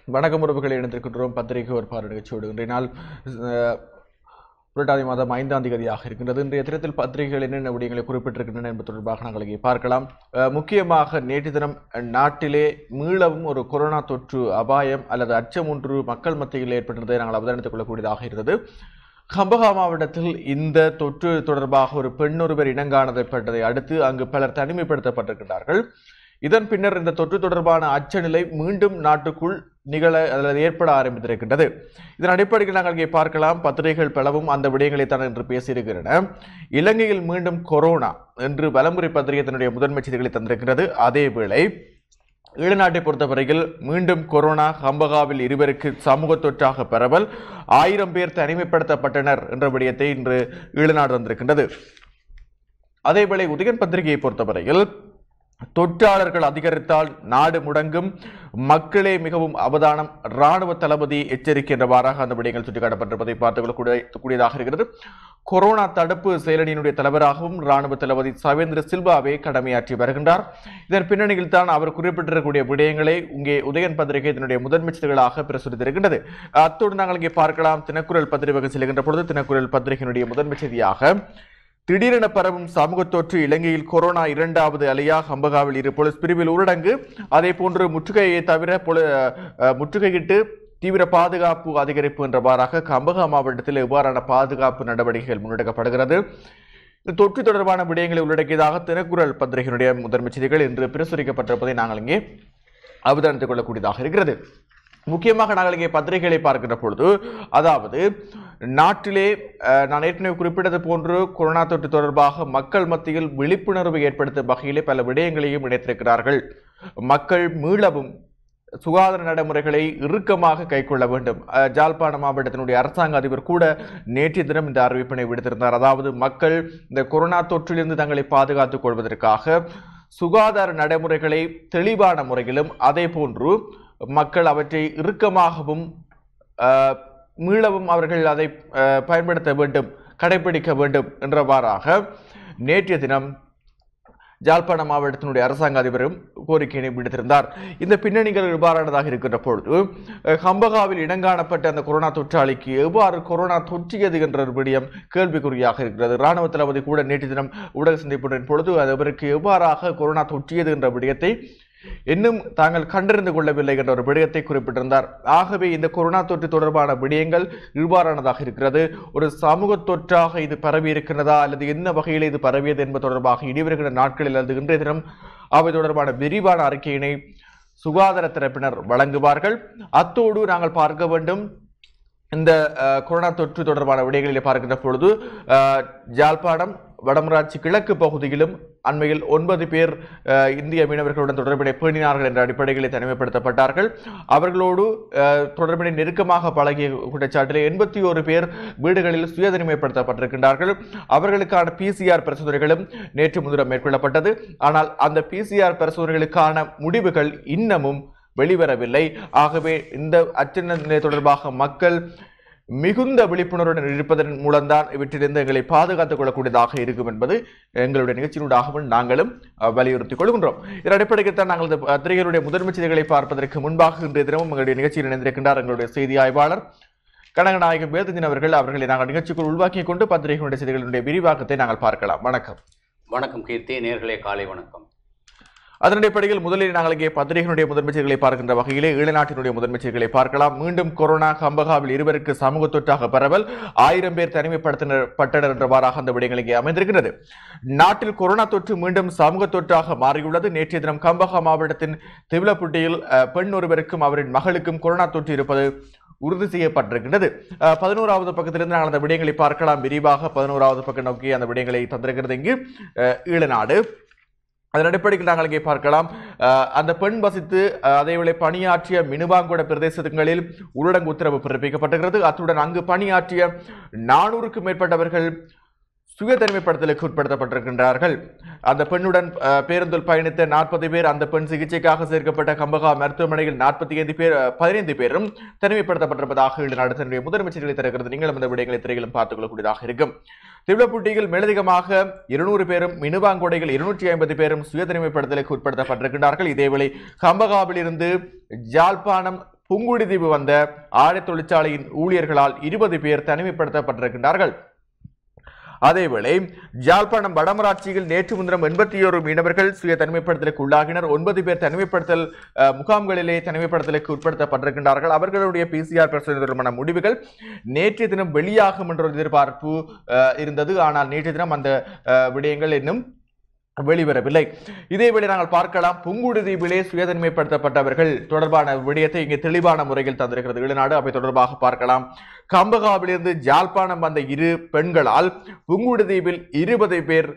வணக்கம் உறவுகளை இணைந்திருக்கின்றோம் பத்திரிகை ஒரு பார்வை நிகழ்ச்சியோடு இன்றைய நாள் அஹ், புரட்டாதி மாதம் ஐந்தாம் தேதியாக இருக்கின்றது இன்றைய தினத்தில் பத்திரிகைகள் என்னென்ன விடயங்களை குறிப்பிட்டிருக்கின்றன என்பது தொடர்பாக நாங்கள் இங்கே பார்க்கலாம் அஹ், முக்கியமாக நேற்று தினம் நாட்டிலே மீளவும் ஒரு கொரோனா தொற்று அபாயம் அல்லது அச்சம் ஒன்று மக்கள் மத்தியில் ஏற்பட்டிருந்ததை நாங்கள் அவதானித்துக் கொள்ளக்கூடியதாக இருந்தது கம்பகா மாவட்டத்தில் இந்த தொற்று தொடர்பாக ஒரு பெண் ஒருவர் இனங்காணப்பட்டதை அடுத்து அங்கு பலர் தனிமைப்படுத்தப்பட்டிருக்கிறார்கள் இதன் பின்னர் இந்த தொற்று தொடர்பான அச்சநிலை மீண்டும் நாட்டுக்குள் நிகழ அல்லது ஏற்பட ஆரம்பித்திருக்கின்றது இதன் அடிப்படையில் நாங்கள் இங்கே பார்க்கலாம் பத்திரிகைகள் பலவும் அந்த விடயங்களை தான் என்று பேசியிருக்கின்றன இலங்கையில் மீண்டும் கொரோனா என்று வலமுறை பத்திரிகை தன்னுடைய முதன்மை செய்திகளை தந்திருக்கிறது அதேவேளை ஈழநாட்டை பொறுத்தவரையில் மீண்டும் கொரோனா கம்பகாவில் இருவருக்கு சமூக தொற்றாக பரவல் ஆயிரம் பேர் தனிமைப்படுத்தப்பட்டனர் என்ற விடயத்தை இன்று ஈழநாடு தந்திருக்கின்றது அதேவேளை உதயன் பத்திரிகையை பொறுத்தவரையில் தொற்றாளர்கள் அதிகரித்தால் நாடு முடங்கும் மக்களே மிகவும் அவதானம் ராணுவ தளபதி எச்சரிக்கை என்றவாறாக அந்த விடயங்கள் சுட்டிக்காட்டப்பட்டிருப்பதை பார்த்துக் கொள்ளக்கூடிய கூடியதாக இருக்கிறது கொரோனா தடுப்பு செயலணியினுடைய தலைவராகவும் ராணுவ தளபதி சவேந்திர சில்வாவே கடமையாற்றி வருகின்றார் இதன் பின்னணியில் தான் அவர் குறிப்பிட்டிருக்கக்கூடிய விடயங்களை இங்கே உதயன் பத்திரிகை இதனுடைய முதன்மை செய்திகளாக பிரசுரித்திருக்கின்றது அத்தோடு நாங்கள் இங்கே பார்க்கலாம் தினக்குரல் பத்திரிகை செல்கின்ற பொழுது தினக்குரல் பத்திரிகையினுடைய முதன்மை செய்தியாக திடீரென பரவும் சமூக தொற்று இலங்கையில் கொரோனா இரண்டாவது அலையா ஹம்பகாவில் இரு போலீஸ் பிரிவில் ஊரடங்கு அதே போன்று முற்றுகையை தவிர பொல- அஹ், முற்றுகையிட்டு தீவிர பாதுகாப்பு அதிகரிப்பு என்றவாறாக கம்பகா மாவட்டத்தில் இவ்வாறான பாதுகாப்பு நடவடிக்கைகள் முன்னெடுக்கப்படுகிறது இந்த தொற்று தொடர்பான விடயங்களை உள்ளடக்கியதாக தினக்குரல் பத்திரிகையினுடைய முதன்மை செய்திகள் இன்று பிரசுரிக்கப்பட்டிருப்பதை நாங்கள் இங்கே அவதானித்துக் கொள்ளக்கூடியதாக இருக்கிறது முக்கியமாக நாங்கள் இங்கே பத்திரிகைகளை பார்க்கின்ற பொழுது அதாவது நாட்டிலே அஹ், நான் ஏற்கனவே குறிப்பிட்டது போன்று கொரோனா தொற்று தொடர்பாக மக்கள் மத்தியில் விழிப்புணர்வு ஏற்படுத்தும் வகையிலே பல விடயங்களையும் இணைத்திருக்கிறார்கள் மக்கள் மீளவும் சுகாதார நடைமுறைகளை இறுக்கமாக கைக்கொள்ள வேண்டும் அஹ், ஜாழ்ப்பாண மாவட்டத்தினுடைய அரசாங்க அதிபர் கூட நேற்றைய தினம் இந்த அறிவிப்பினை விடுத்திருந்தார் அதாவது மக்கள் இந்த கொரோனா தொற்றிலிருந்து தங்களை பாதுகாத்துக் கொள்வதற்காக சுகாதார நடைமுறைகளை தெளிவான முறையிலும் அதே போன்று மக்கள் அவற்றை இறுக்கமாகவும் அஹ், மீளவும் அவர்கள் அதை அஹ், பயன்படுத்த வேண்டும் கடைபிடிக்க வேண்டும் என்றவாறாக நேற்றைய தினம் ஜாழ்ப்பாண மாவட்டத்தினுடைய அரசாங்க அதிபரும் கோரிக்கையினை விடுத்திருந்தார் இந்த பின்னணிகள் இவ்வாறானதாக இருக்கின்ற பொழுது அஹ், ஹம்பகாவில் இனங்காணப்பட்ட அந்த கொரோனா தொற்றாளிக்கு எவ்வாறு கொரோனா தொற்றியது என்ற ஒரு விடயம் கேள்விக்குறியாக இருக்கிறது ராணுவ தளபதி கூட நேற்று தினம் ஊடக சந்திப்புடன் பொழுது அது அவருக்கு எவ்வாறாக கொரோனா தொற்றியது என்ற விடயத்தை இன்னும் தாங்கள் கண்டறிந்து கொள்ளவில்லை என்ற ஒரு விடயத்தை குறிப்பிட்டிருந்தார் ஆகவே இந்த கொரோனா தொற்று தொடர்பான விடயங்கள் இவ்வாறானதாக இருக்கிறது ஒரு சமூக தொற்றாக இது பரவி இருக்கிறதா அல்லது என்ன வகையில் இது பரவியது என்பது தொடர்பாக இனிவருகிற நாட்களில் அல்லது இன்றைய தினம் அவை தொடர்பான விரிவான அறிக்கையினை சுகாதார தரப்பினர் வழங்குவார்கள் அத்தோடு நாங்கள் பார்க்க வேண்டும் இந்த அஹ், கொரோனா தொற்று தொடர்பான விடயங்களிலே பார்க்கின்ற பொழுது அஹ், ஜாழ்ப்பாணம் வடமராட்சி கிழக்கு பகுதியிலும் அண்மையில் ஒன்பது பேர் அஹ், இந்திய மீனவர்களுடன் தொடர்பினை பேணினார்கள் என்ற அடிப்படையில் தனிமைப்படுத்தப்பட்டார்கள் அவர்களோடு அஹ், தொடர்பினை நெருக்கமாக பழகிய குற்றச்சாட்டில் எண்பத்தி ஒரு பேர் வீடுகளில் சுய தனிமைப்படுத்தப்பட்டிருக்கின்றார்கள் அவர்களுக்கான பிசிஆர் பரிசோதனைகளும் நேற்று முன்தினம் மேற்கொள்ளப்பட்டது ஆனால் அந்த பிசிஆர் பரிசோதனைகளுக்கான முடிவுகள் இன்னமும் வெளிவரவில்லை ஆகவே இந்த அச்ச நிலை தொடர்பாக மக்கள் மிகுந்த விழிப்புணர்வுடன் இருப்பதன் மூலம்தான் இவற்றிலிருந்து எங்களை பாதுகாத்துக் கொள்ளக்கூடியதாக இருக்கும் என்பது எங்களுடைய நிகழ்ச்சியினூடாகவும் நாங்களும் அஹ், வலியுறுத்திக் கொள்கின்றோம் இதன் அடிப்படையில் தான் நாங்கள் இந்த பத்திரிகைகளுடைய முதன்மை செய்திகளை பார்ப்பதற்கு முன்பாக இன்றைய தினமும் எங்களுடைய நிகழ்ச்சியில் இணைந்திருக்கின்றார் எங்களுடைய செய்தி ஆய்வாளர் கனகநாயகம் வேதத்தின் அவர்கள் அவர்களை நாங்கள் நிகழ்ச்சிக்குள் உள்வாக்கிக் கொண்டு பத்திரிகைகளுடைய செய்திகளுடைய விரிவாக்கத்தை நாங்கள் பார்க்கலாம் வணக்கம் வணக்கம் கீர்த்தி நேர்களே காலை வணக்கம் அதன் அடிப்படையில் முதலில் நாங்கள் இங்கே பத்திரிகையினுடைய முதன்மை செய்திகளை பார்க்கின்ற வகையிலே ஈழநாட்டினுடைய முதன்மை செய்திகளை பார்க்கலாம் மீண்டும் கொரோனா கம்பகாவில் இருவருக்கு சமூக தொற்றாக பரவல் ஆயிரம் பேர் தனிமைப்படுத்தப்பட்டனர் என்றவாறாக அந்த விடயங்கள் இங்கே அமைந்திருக்கிறது நாட்டில் கொரோனா தொற்று மீண்டும் சமூக தொற்றாக மாறியுள்ளது நேற்றைய தினம் கம்பகா மாவட்டத்தின் திவிலப்புட்டியில் அஹ், பெண் ஒருவருக்கும் அவரின் மகளுக்கும் கொரோனா தொற்று இருப்பது உறுதி செய்யப்பட்டிருக்கின்றது அஹ், பதினோராவது பக்கத்திலிருந்து நாங்கள் அந்த விடயங்களை பார்க்கலாம் விரிவாக பதினோராவது பக்கம் நோக்கி அந்த விடயங்களை தந்திருக்கிறது இங்கு அஹ், ஈழநாடு அதன் அடிப்படையில் நாங்கள் இங்கே பார்க்கலாம் அஹ், அந்த பெண் வசித்து அஹ், அதேவேளை பணியாற்றிய மினுவாங்குட பிரதேசங்களில் ஊரடங்கு உத்தரவு பிறப்பிக்கப்பட்டிருக்கிறது அத்துடன் அங்கு பணியாற்றிய நானூறுக்கும் மேற்பட்டவர்கள் சுய தனிமைப்படுத்தலுக்கு உட்படுத்தப்பட்டிருக்கின்றார்கள் அந்த பெண்ணுடன் அஹ், பேருந்தில் பயணித்த நாற்பது பேர் அந்த பெண் சிகிச்சைக்காக சேர்க்கப்பட்ட கம்பகா மருத்துவமனையில் நாற்பத்தி ஐந்து பேர் அஹ், பதினைந்து பேரும் தனிமைப்படுத்தப்பட்டிருப்பதாக இன்று நடத்தினுடைய முதன்மை செய்திகளை தருகிறது நீங்களும் இந்த விடயங்களை திரையிலும் பார்த்துக் கொள்ளக்கூடியதாக இருக்கும் திவ்ளப்புட்டியில் மேலதிகமாக இருநூறு பேரும் மினுவாங்கொடையில் இருநூற்றி ஐம்பது பேரும் சுய தனிமைப்படுத்தலுக்கு உட்படுத்தப்பட்டிருக்கின்றார்கள் இதேவேளை கம்பகாவில் இருந்து ஜாழ்ப்பாணம் புங்குடுதீவு வந்த ஆடை தொழிற்சாலையின் ஊழியர்களால் இருபது பேர் தனிமைப்படுத்தப்பட்டிருக்கின்றார்கள் அதேவேளை ஜாழ்ப்பாணம் வடமராட்சியில் நேற்று முன்தினம் எண்பத்தி ஒரு மீனவர்கள் சுய தனிமைப்படுத்தலுக்கு உள்ளாகினர் ஒன்பது பேர் தனிமைப்படுத்தல் அஹ், முகாம்களிலே தனிமைப்படுத்தலுக்கு உட்படுத்தப்பட்டிருக்கின்றார்கள் அவர்களுடைய பிசிஆர் பரிசோதனை தொடர்பான முடிவுகள் நேற்றைய தினம் வெளியாகும் என்ற ஒரு எதிர்பார்ப்பு அஹ், இருந்தது ஆனால் நேற்றைய தினம் அந்த அஹ், விடயங்கள் இன்னும் வெளிவரவில்லை இதேவேளை நாங்கள் பார்க்கலாம் புங்குடுதீவிலே சுயதனிமைப்படுத்தப்பட்டவர்கள் தொடர்பான விடயத்தை இங்கே தெளிவான முறையில் தந்திருக்கிறது ஈழநாடு அவை தொடர்பாக பார்க்கலாம் கம்பகாவிலிருந்து ஜாழ்ப்பாணம் வந்த இரு பெண்களால் புங்குடுதீவில் இருபது பேர்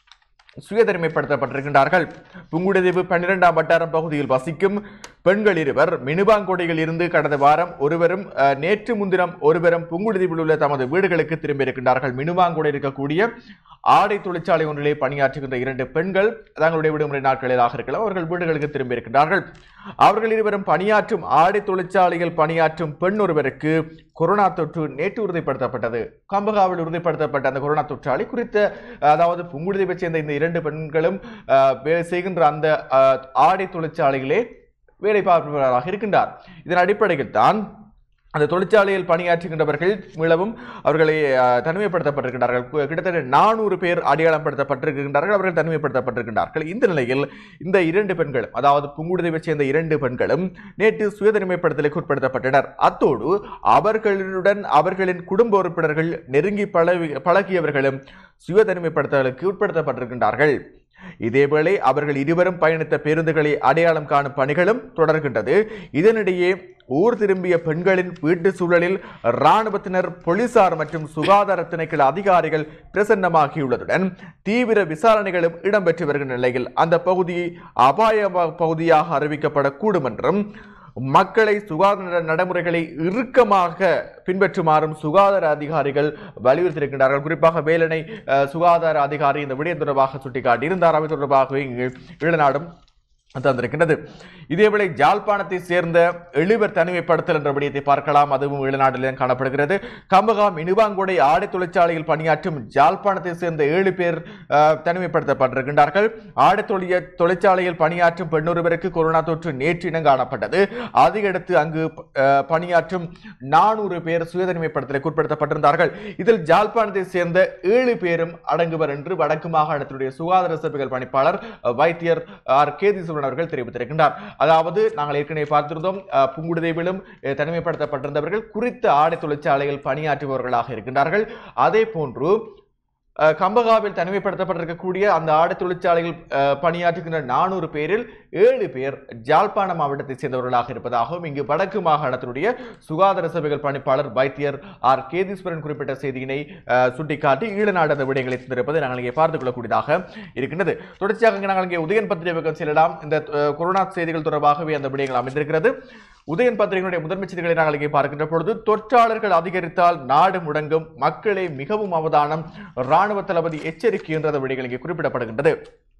சுயதனிமைப்படுத்தப்பட்டிருக்கின்றார்கள் புங்குடுதீவு பன்னிரெண்டாம் வட்டாரம் பகுதியில் வசிக்கும் பெண்கள் இருவர் மினுபாங்கொடியில் இருந்து கடந்த வாரம் ஒருவரும் அஹ், நேற்று முன்தினம் ஒருவரும் புங்குடுதீவில் உள்ள தமது வீடுகளுக்கு திரும்பியிருக்கின்றார்கள் மினுபாங்கொடை இருக்கக்கூடிய ஆடை தொழிற்சாலை ஒன்றிலே பணியாற்றுகின்ற இரண்டு பெண்கள் தங்களுடைய விடுமுறை நாட்களிலாக இருக்கலாம் அவர்கள் வீடுகளுக்கு திரும்பியிருக்கின்றார்கள் அவர்கள் இருவரும் பணியாற்றும் ஆடை தொழிற்சாலையில் பணியாற்றும் பெண் ஒருவருக்கு கொரோனா தொற்று நேற்று உறுதிப்படுத்தப்பட்டது கம்பகாவில் உறுதிப்படுத்தப்பட்ட அந்த கொரோனா தொற்றாளி குறித்த அதாவது புங்குடுதீவை சேர்ந்த இந்த இரண்டு பெண்களும் அஹ், வேலை செய்கின்ற அந்த அஹ், ஆடை தொழிற்சாலையிலே வேலை பார்ப்பவராக இருக்கின்றார் இதன் அடிப்படையில் தான் அந்த தொழிற்சாலையில் பணியாற்றுகின்றவர்கள் மீளவும் அவர்களை அஹ், தனிமைப்படுத்தப்பட்டிருக்கின்றார்கள் கு- கிட்டத்தட்ட நானூறு பேர் அடையாளப்படுத்தப்பட்டிருக்கின்றார்கள் அவர்கள் தனிமைப்படுத்தப்பட்டிருக்கின்றார்கள் இந்த நிலையில் இந்த இரண்டு பெண்களும் அதாவது புங்குடுதீவை சேர்ந்த இரண்டு பெண்களும் நேற்று சுயதனிமைப்படுத்தலுக்கு உட்படுத்தப்பட்டனர் அத்தோடு அவர்களுடன் அவர்களின் குடும்ப உறுப்பினர்கள் நெருங்கி பழகி பழகியவர்களும் சுயதனிமைப்படுத்தலுக்கு உட்படுத்தப்பட்டிருக்கின்றார்கள் இதேவேளை அவர்கள் இருவரும் பயணித்த பேருந்துகளை அடையாளம் காணும் பணிகளும் தொடர்கின்றது இதனிடையே ஊர் திரும்பிய பெண்களின் வீட்டு சூழலில் இராணுவத்தினர் போலீசார் மற்றும் சுகாதார திணைக்கள அதிகாரிகள் பிரசன்னமாகியுள்ளதுடன் தீவிர விசாரணைகளும் இடம்பெற்று வருகின்ற நிலையில் அந்த பகுதி அபாய ப- பகுதியாக அறிவிக்கப்படக்கூடும் என்றும் மக்களை சுகாதார நடைமுறைகளை இறுக்கமாக பின்பற்றுமாறும் சுகாதார அதிகாரிகள் வலியுறுத்தியிருக்கின்றார்கள் குறிப்பாக வேலனை அஹ், சுகாதார அதிகாரி இந்த விடயம் தொடர்பாக சுட்டிக்காட்டியிருந்தார் அவை தொடர்பாகவே இங்கு ஈழநாடும் தந்திருக்கின்றது இதேவேளை ஜாழ்ப்பாணத்தை சேர்ந்த எழுவர் தனிமைப்படுத்தல் என்ற விடயத்தை பார்க்கலாம் அதுவும் ஈழநாட்டிலும் காணப்படுகிறது கம்பகாம் இனுவாங்கொடை ஆடை தொழிற்சாலையில் பணியாற்றும் ஜாழ்ப்பாணத்தை சேர்ந்த ஏழு பேர் அஹ், தனிமைப்படுத்தப்பட்டிருக்கின்றார்கள் ஆடை தொழிய தொழிற்சாலையில் பணியாற்றும் பெண்ணொருவருக்கு கொரோனா தொற்று நேற்று இனம் காணப்பட்டது அதையடுத்து அங்கு அஹ், பணியாற்றும் நானூறு பேர் சுயதனிமைப்படுத்தலுக்கு உட்படுத்தப்பட்டிருந்தார்கள் இதில் ஜாழ்ப்பாணத்தை சேர்ந்த ஏழு பேரும் அடங்குவர் என்று வடக்கு மாகாணத்தினுடைய சுகாதார சபைகள் பணிப்பாளர் அஹ், வைத்தியர் ஆர் கேதீஸ்வரன் அவர்கள் தெரிவித்திருக்கின்றார் அதாவது நாங்கள் ஏற்கனவே பார்த்திருந்தோம் அஹ், புங்குடுதீவிலும் அஹ், தனிமைப்படுத்தப்பட்டிருந்தவர்கள் குறித்த ஆடை தொழிற்சாலையில் பணியாற்றுபவர்களாக இருக்கின்றார்கள் அதே போன்று அஹ், கம்பகாவில் தனிமைப்படுத்தப்பட்டிருக்கக்கூடிய அந்த ஆடை தொழிற்சாலையில் அஹ், பணியாற்றுகின்ற நானூறு பேரில் ஏழு பேர் ஜாழ்ப்பாணம் மாவட்டத்தை சேர்ந்தவர்களாக இருப்பதாகவும் இங்கு வடக்கு மாகாணத்தினுடைய சுகாதார சபைகள் பணிப்பாளர் வைத்தியர் ஆர் கேதீஸ்வரன் குறிப்பிட்ட செய்தியினை அஹ், சுட்டிக்காட்டி ஈழநாடு அந்த விடயங்களை தந்திருப்பதை நாங்கள் இங்கே பார்த்துக் கொள்ளக்கூடியதாக இருக்கின்றது தொடர்ச்சியாக இங்கே நாங்கள் இங்கே உதயன் பத்திரிகை செல்லலாம் இந்த அஹ், கொரோனா செய்திகள் தொடர்பாகவே அந்த விடயங்கள் அமைந்திருக்கிறது உதயன் பத்திரிகையினுடைய முதன்மை செய்திகளை நாங்கள் இங்கே பார்க்கின்ற பொழுது தொற்றாளர்கள் அதிகரித்தால் நாடு முடங்கும் மக்களே மிகவும் அவதானம் ராணுவ தளபதி எச்சரிக்கை என்ற அந்த விடயங்கள் இங்கே குறிப்பிடப்படுகின்றது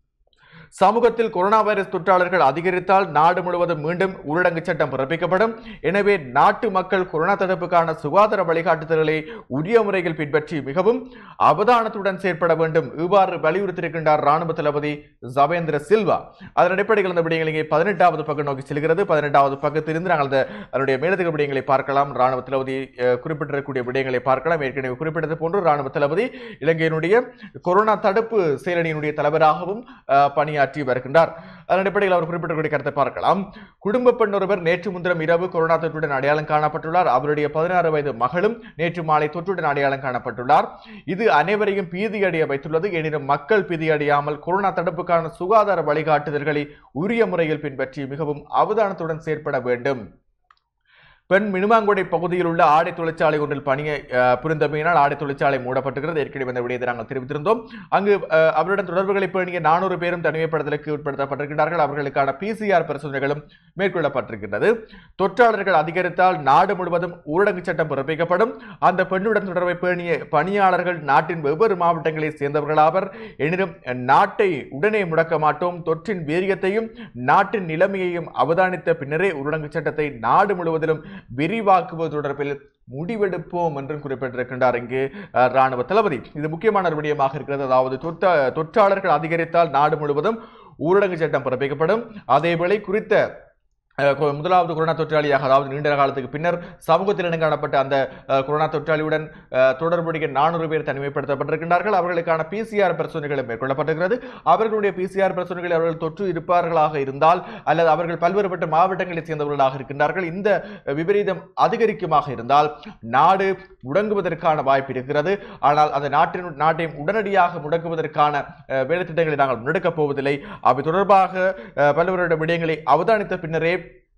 சமூகத்தில் கொரோனா வைரஸ் தொற்றாளர்கள் அதிகரித்தால் நாடு முழுவதும் மீண்டும் ஊரடங்கு சட்டம் பிறப்பிக்கப்படும் எனவே நாட்டு மக்கள் கொரோனா தடுப்புக்கான சுகாதார வழிகாட்டுதல்களை உரிய முறையில் பின்பற்றி மிகவும் அவதானத்துடன் செயற்பட வேண்டும் இவ்வாறு வலியுறுத்தியிருக்கின்றார் ராணுவ தளபதி ஜவேந்திர சில்வா அதன் அடிப்படையில் அந்த விடயங்கள் இங்கே பதினெட்டாவது பக்கம் நோக்கி செல்கிறது பதினெட்டாவது பக்கத்திலிருந்து நாங்கள் அந்த அதனுடைய மேலதிக விடயங்களை பார்க்கலாம் ராணுவ தளபதி அஹ், குறிப்பிட்டிருக்கக்கூடிய விடயங்களை பார்க்கலாம் ஏற்கனவே குறிப்பிட்டது போன்று ராணுவ தளபதி இலங்கையினுடைய கொரோனா தடுப்பு செயலணியினுடைய தலைவராகவும் அஹ், பணியாற்றி வருகின்றார் அதன் அடிப்படையில் அவர் குறிப்பிடக்கூடிய கருத்தை பார்க்கலாம் குடும்ப பெண் ஒருவர் நேற்று முன்தினம் இரவு கொரோனா தொற்றுடன் அடையாளம் காணப்பட்டுள்ளார் அவருடைய பதினாறு வயது மகளும் நேற்று மாலை தொற்றுடன் அடையாளம் காணப்பட்டுள்ளார் இது அனைவரையும் பீதியடைய வைத்துள்ளது எனினும் மக்கள் பீதியடையாமல் கொரோனா தடுப்புக்கான சுகாதார வழிகாட்டுதல்களை உரிய முறையில் பின்பற்றி மிகவும் அவதானத்துடன் செயற்பட வேண்டும் பெண் மினுமாங்குடை பகுதியில் உள்ள ஆடை தொழிற்சாலை ஒன்றில் பணியை அஹ், புரிந்தமையினால் ஆடை தொழிற்சாலை மூடப்பட்டிருக்கிறது ஏற்கனவே இந்த விடயத்தை நாங்கள் தெரிவித்திருந்தோம் அங்கு அஹ், அவருடன் தொடர்புகளை பேணிய நானூறு பேரும் தனிமைப்படுத்தலுக்கு உட்படுத்தப்பட்டிருக்கிறார்கள் அவர்களுக்கான பிசிஆர் பரிசோதனைகளும் மேற்கொள்ளப்பட்டிருக்கின்றது தொற்றாளர்கள் அதிகரித்தால் நாடு முழுவதும் ஊரடங்கு சட்டம் பிறப்பிக்கப்படும் அந்த பெண்ணுடன் தொடர்பை பேணிய பணியாளர்கள் நாட்டின் வெவ்வேறு மாவட்டங்களைச் சேர்ந்தவர்களாவர் எனினும் நாட்டை உடனே முடக்க மாட்டோம் தொற்றின் வீரியத்தையும் நாட்டின் நிலைமையையும் அவதானித்த பின்னரே ஊரடங்கு சட்டத்தை நாடு முழுவதிலும் விரிவாக்குவது தொடர்பில் முடிவெடுப்போம் என்றும் குறிப்பிட்டிருக்கின்றார் இங்கு அஹ், ராணுவ தளபதி இது முக்கியமான ஒரு விடயமாக இருக்கிறது அதாவது தொற்ற தொற்றாளர்கள் அதிகரித்தால் நாடு முழுவதும் ஊரடங்கு சட்டம் பிறப்பிக்கப்படும் அதேவேளை குறித்த அஹ் கொ- முதலாவது கொரோனா தொற்றாளியாக அதாவது நீண்ட காலத்துக்கு பின்னர் சமூகத்தில் இனங்காணப்பட்ட அந்த அஹ், கொரோனா தொற்றாளியுடன் அஹ், தொடர்புடைய நானூறு பேர் தனிமைப்படுத்தப்பட்டிருக்கின்றார்கள் அவர்களுக்கான பிசிஆர் பரிசோதனைகள் மேற்கொள்ளப்பட்டிருக்கிறது அவர்களுடைய பிசிஆர் பரிசோதனைகளில் அவர்கள் தொற்று இருப்பார்களாக இருந்தால் அல்லது அவர்கள் பல்வேறுபட்ட மாவட்டங்களைச் சேர்ந்தவர்களாக இருக்கின்றார்கள் இந்த அஹ், விபரீதம் அதிகரிக்குமாக இருந்தால் நாடு முடங்குவதற்கான வாய்ப்பு இருக்கிறது ஆனால் அந்த நாட்டின் நாட்டை உடனடியாக முடக்குவதற்கான அஹ், வேலைத்திட்டங்களை நாங்கள் முன்னெடுக்கப் போவதில்லை அவை தொடர்பாக அஹ், பல்வேறு விடயங்களை அவதானித்த பின்னரே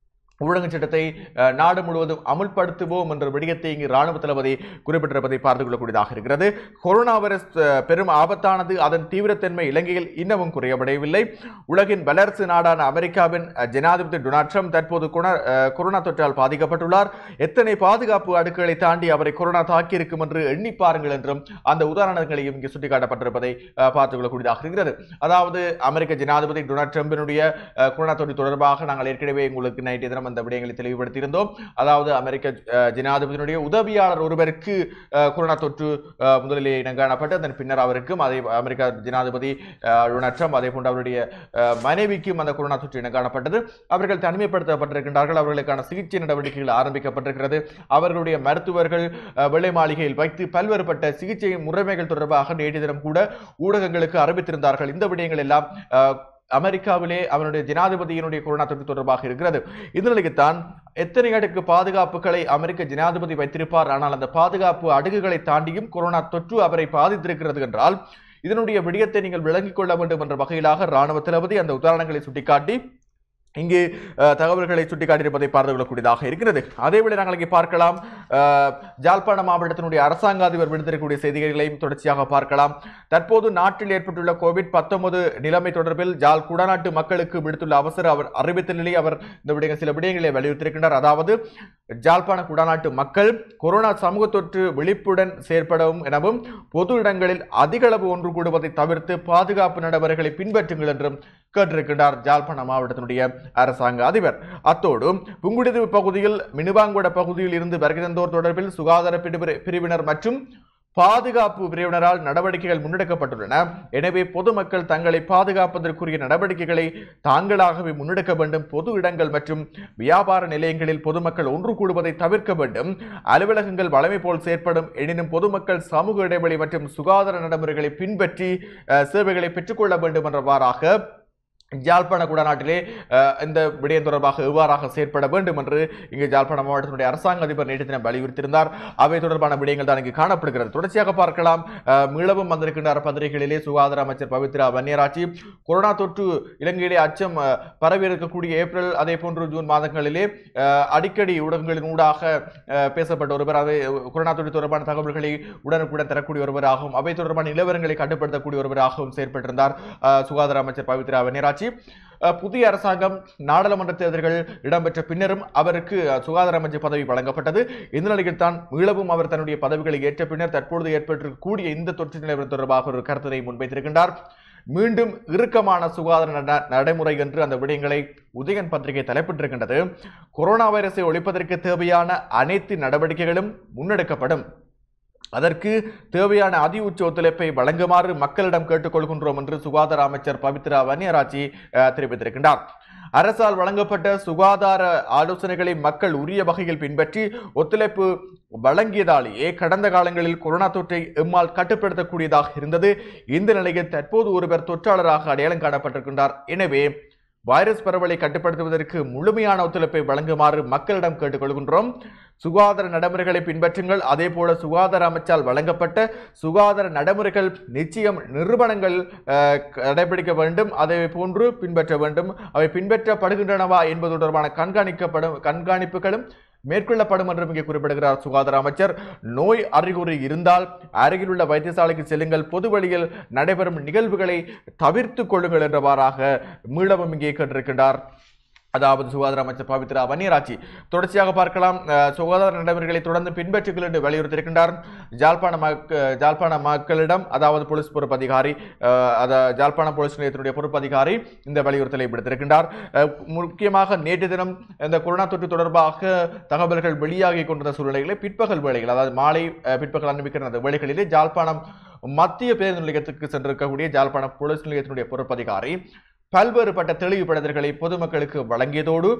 ஊடக சட்டத்தை அஹ், நாடு முழுவதும் அமுல்படுத்துவோம் என்ற விடயத்தை இங்கு ராணுவ தளபதி குறிப்பிட்டிருப்பதை பார்த்துக் கொள்ளக்கூடியதாக இருக்கிறது கொரோனா வைரஸ் அஹ், பெரும் ஆபத்தானது அதன் தீவிரத்தன்மை இலங்கையில் இன்னமும் குறையப்படவில்லை உலகின் வல்லரசு நாடான அமெரிக்காவின் அஹ், ஜனாதிபதி டொனால்ட் ட்ரம்ப் தற்போது கொரோனா- அஹ், கொரோனா தொற்றால் பாதிக்கப்பட்டுள்ளார் எத்தனை பாதுகாப்பு அடுக்குகளை தாண்டி அவரை கொரோனா தாக்கியிருக்கும் என்று எண்ணி பாருங்கள் என்றும் அந்த உதாரணங்களையும் இங்கு சுட்டிக்காட்டப்பட்டிருப்பதை அஹ், பார்த்துக் கொள்ளக்கூடியதாக இருக்கிறது அதாவது அமெரிக்க ஜனாதிபதி டொனால்ட் ட்ரம்பினுடைய அஹ், கொரோனா தொற்று தொடர்பாக நாங்கள் ஏற்கனவே உங்களுக்கு நேற்றைய தினம் அந்த விடயங்களை தெளிவுபடுத்தியிருந்தோம் அதாவது அமெரிக்க அஹ், ஜனாதிபதியினுடைய உதவியாளர் ஒருவருக்கு அஹ், கொரோனா தொற்று அஹ், முதலிலே இனங்காணப்பட்டு அதன் பின்னர் அவருக்கும் அதே அமெரிக்க ஜனாதிபதி அஹ், டொனால்ட் ட்ரம்ப் அதே போன்று அவருடைய அஹ், மனைவிக்கும் அந்த கொரோனா தொற்று இனங்காணப்பட்டது அவர்கள் தனிமைப்படுத்தப்பட்டிருக்கின்றார்கள் அவர்களுக்கான சிகிச்சை நடவடிக்கைகள் ஆரம்பிக்கப்பட்டிருக்கிறது அவர்களுடைய மருத்துவர்கள் அஹ், வெள்ளை மாளிகையில் வைத்து பல்வேறுபட்ட சிகிச்சை முறைமைகள் தொடர்பாக நேற்று தினம் கூட ஊடகங்களுக்கு அறிவித்திருந்தார்கள் இந்த விடயங்கள் எல்லாம் அஹ், அமெரிக்காவிலே அவனுடைய ஜனாதிபதியினுடைய கொரோனா தொற்று தொடர்பாக இருக்கிறது இந்த நிலைக்குத்தான் எத்தனை அடுக்கு பாதுகாப்புகளை அமெரிக்க ஜனாதிபதி வைத்திருப்பார் ஆனால் அந்த பாதுகாப்பு அடுக்குகளை தாண்டியும் கொரோனா தொற்று அவரை பாதித்திருக்கிறது என்றால் இதனுடைய விடயத்தை நீங்கள் விளங்கிக் கொள்ள வேண்டும் என்ற வகையிலாக ராணுவ தளபதி அந்த உதாரணங்களை சுட்டிக்காட்டி இங்கு அஹ், தகவல்களை சுட்டிக்காட்டியிருப்பதை பார்த்து கொள்ளக்கூடியதாக இருக்கிறது அதேவேளை நாங்கள் இங்கே பார்க்கலாம் அஹ், ஜாழ்ப்பாண மாவட்டத்தினுடைய அரசாங்க அதிபர் விடுத்திருக்கக்கூடிய செய்திகளையும் தொடர்ச்சியாக பார்க்கலாம் தற்போது நாட்டில் ஏற்பட்டுள்ள கோவிட் 19 நிலைமை தொடர்பில் ஜாழ் குடநாட்டு மக்களுக்கு விடுத்துள்ள அவசர அவர் அறிவித்தலிலே அவர் இந்த விடயங்கள் சில விடயங்களை வலியுறுத்தியிருக்கின்றார் அதாவது ஜாழ்ப்பாண குடநாட்டு மக்கள் கொரோனா சமூக தொற்று விழிப்புடன் செயற்படவும் எனவும் பொது இடங்களில் அதிக அளவு ஒன்று கூடுவதை தவிர்த்து பாதுகாப்பு நடைமுறைகளை பின்பற்றுங்கள் என்றும் கேட்டிருக்கின்றார் ஜாழ்ப்பாண மாவட்டத்தினுடைய அரசாங்க அதிபர் அத்தோடு புங்குடுதீவு பகுதியில் மினுவாங்குட பகுதியில் இருந்து வருகை தந்தோர் தொடர்பில் சுகாதார பிரிவு- பிரிவினர் மற்றும் பாதுகாப்பு பிரிவினரால் நடவடிக்கைகள் முன்னெடுக்கப்பட்டுள்ளன எனவே பொதுமக்கள் தங்களை பாதுகாப்பதற்குரிய நடவடிக்கைகளை தாங்களாகவே முன்னெடுக்க வேண்டும் பொது இடங்கள் மற்றும் வியாபார நிலையங்களில் பொதுமக்கள் ஒன்று கூடுவதை தவிர்க்க வேண்டும் அலுவலகங்கள் வழமை போல் செயற்படும் எனினும் பொதுமக்கள் சமூக இடைவெளி மற்றும் சுகாதார நடைமுறைகளை பின்பற்றி அஹ், சேவைகளை பெற்றுக்கொள்ள வேண்டும் என்றவாறாக ஜாழ்ப்பாண குடநாட்டிலே அஹ், இந்த விடயம் தொடர்பாக எவ்வாறாக செயற்பட வேண்டும் என்று இங்கு ஜாழ்ப்பாண மாவட்டத்தினுடைய அரசாங்க அதிபர் நேற்று தினம் வலியுறுத்தியிருந்தார் அவை தொடர்பான விடயங்கள் தான் இங்கு காணப்படுகிறது தொடர்ச்சியாக பார்க்கலாம் அஹ், மீளவும் வந்திருக்கின்ற பத்திரிகைகளிலே சுகாதார அமைச்சர் பவித்ரா வன்னியராட்சி கொரோனா தொற்று இலங்கையிலே அச்சம் அஹ், பரவி இருக்கக்கூடிய ஏப்ரல் அதே போன்று ஜூன் மாதங்களிலே அஹ், அடிக்கடி ஊடகங்களின் ஊடாக அஹ், பேசப்பட்ட ஒருவர் அவை கொரோனா தொற்று தொடர்பான தகவல்களை உடனுக்குடன் தரக்கூடிய ஒருவராகவும் அவை தொடர்பான நிலவரங்களை கட்டுப்படுத்தக்கூடிய ஒருவராகவும் செயற்பட்டிருந்தார் அஹ், சுகாதார அமைச்சர் பவித்ரா வன்னியராட்சி அஹ், புதிய அரசாங்கம் நாடாளுமன்ற தேர்தல்கள் இடம்பெற்ற பின்னரும் அவருக்கு அஹ், சுகாதார அமைச்சர் பதவி வழங்கப்பட்டது இந்த நிலையில் தான் மீளவும் அவர் தன்னுடைய பதவிகளை ஏற்ற பின்னர் தற்பொழுது ஏற்பட்டிருக்கக்கூடிய இந்த தொற்று நிலவரம் தொடர்பாக ஒரு கருத்தினை முன்வைத்திருக்கின்றார் மீண்டும் இறுக்கமான சுகாதார நட- நடைமுறை என்று அந்த விடயங்களை உதயன் பத்திரிகை தலைப்பிட்டிருக்கின்றது கொரோனா வைரஸை ஒழிப்பதற்கு தேவையான அனைத்து நடவடிக்கைகளும் முன்னெடுக்கப்படும் அதற்கு தேவையான அதி உச்ச ஒத்துழைப்பை வழங்குமாறு மக்களிடம் கேட்டுக்கொள்கின்றோம் என்று சுகாதார அமைச்சர் பவித்ரா வன்னியராட்சி அஹ், தெரிவித்திருக்கின்றார் அரசால் வழங்கப்பட்ட சுகாதார ஆலோசனைகளை மக்கள் உரிய வகையில் பின்பற்றி ஒத்துழைப்பு வழங்கியதாலேயே கடந்த காலங்களில் கொரோனா தொற்றை எம்மால் கட்டுப்படுத்தக்கூடியதாக இருந்தது இந்த நிலையில் தற்போது ஒருவர் தொற்றாளராக அடையாளம் காணப்பட்டிருக்கின்றார் எனவே வைரஸ் பரவலை கட்டுப்படுத்துவதற்கு முழுமையான ஒத்துழைப்பை வழங்குமாறு மக்களிடம் கேட்டுக்கொள்கின்றோம் சுகாதார நடைமுறைகளை பின்பற்றுங்கள் அதே போல சுகாதார அமைச்சால் வழங்கப்பட்ட சுகாதார நடைமுறைகள் நிச்சயம் நிறுவனங்கள் அஹ், கடைபிடிக்க வேண்டும் அதை போன்று பின்பற்ற வேண்டும் அவை பின்பற்றப்படுகின்றனவா என்பது தொடர்பான கண்காணிக்கப்படும் கண்காணிப்புகளும் மேற்கொள்ளப்படும் என்றும் இங்கே குறிப்பிடுகிறார் சுகாதார அமைச்சர் நோய் அறிகுறி இருந்தால் அருகிலுள்ள வைத்தியசாலைக்கு செல்லுங்கள் பொது வழியில் நடைபெறும் நிகழ்வுகளை தவிர்த்து கொள்ளுங்கள் என்றவாறாக மீளவும் இங்கே கேட்டிருக்கின்றார் அதாவது சுகாதார அமைச்சர் பவித்ரா வன்னியராட்சி தொடர்ச்சியாக பார்க்கலாம் அஹ், சுகாதார நடைமுறைகளை தொடர்ந்து பின்பற்றுங்கள் என்று வலியுறுத்தியிருக்கின்றார் ஜாழ்ப்பாண மக்க ஜாழ்ப்பாண மக்களிடம் அதாவது போலீஸ் பொறுப்பு அதிகாரி அஹ், அத ஜாழ்ப்பாண போலீஸ் நிலையத்தினுடைய பொறுப்பு அதிகாரி இந்த வலியுறுத்தலை விடுத்திருக்கின்றார் அஹ், முக்கியமாக நேற்று தினம் இந்த கொரோனா தொற்று தொடர்பாக தகவல்கள் வெளியாகி கொண்டிருந்த சூழ்நிலைகளை பிற்பகல் வேளைகள் அதாவது மாலை அஹ், பிற்பகல் அனுப்பிக்கிற அந்த வேளைகளிலே ஜாழ்ப்பாணம் மத்திய பேருந்து நிலையத்துக்கு சென்றிருக்கக்கூடிய ஜாழ்ப்பாண போலீஸ் நிலையத்தினுடைய பொறுப்பு அதிகாரி பல்வேறுபட்ட தெளிவுபடுத்தல்களை பொதுமக்களுக்கு வழங்கியதோடு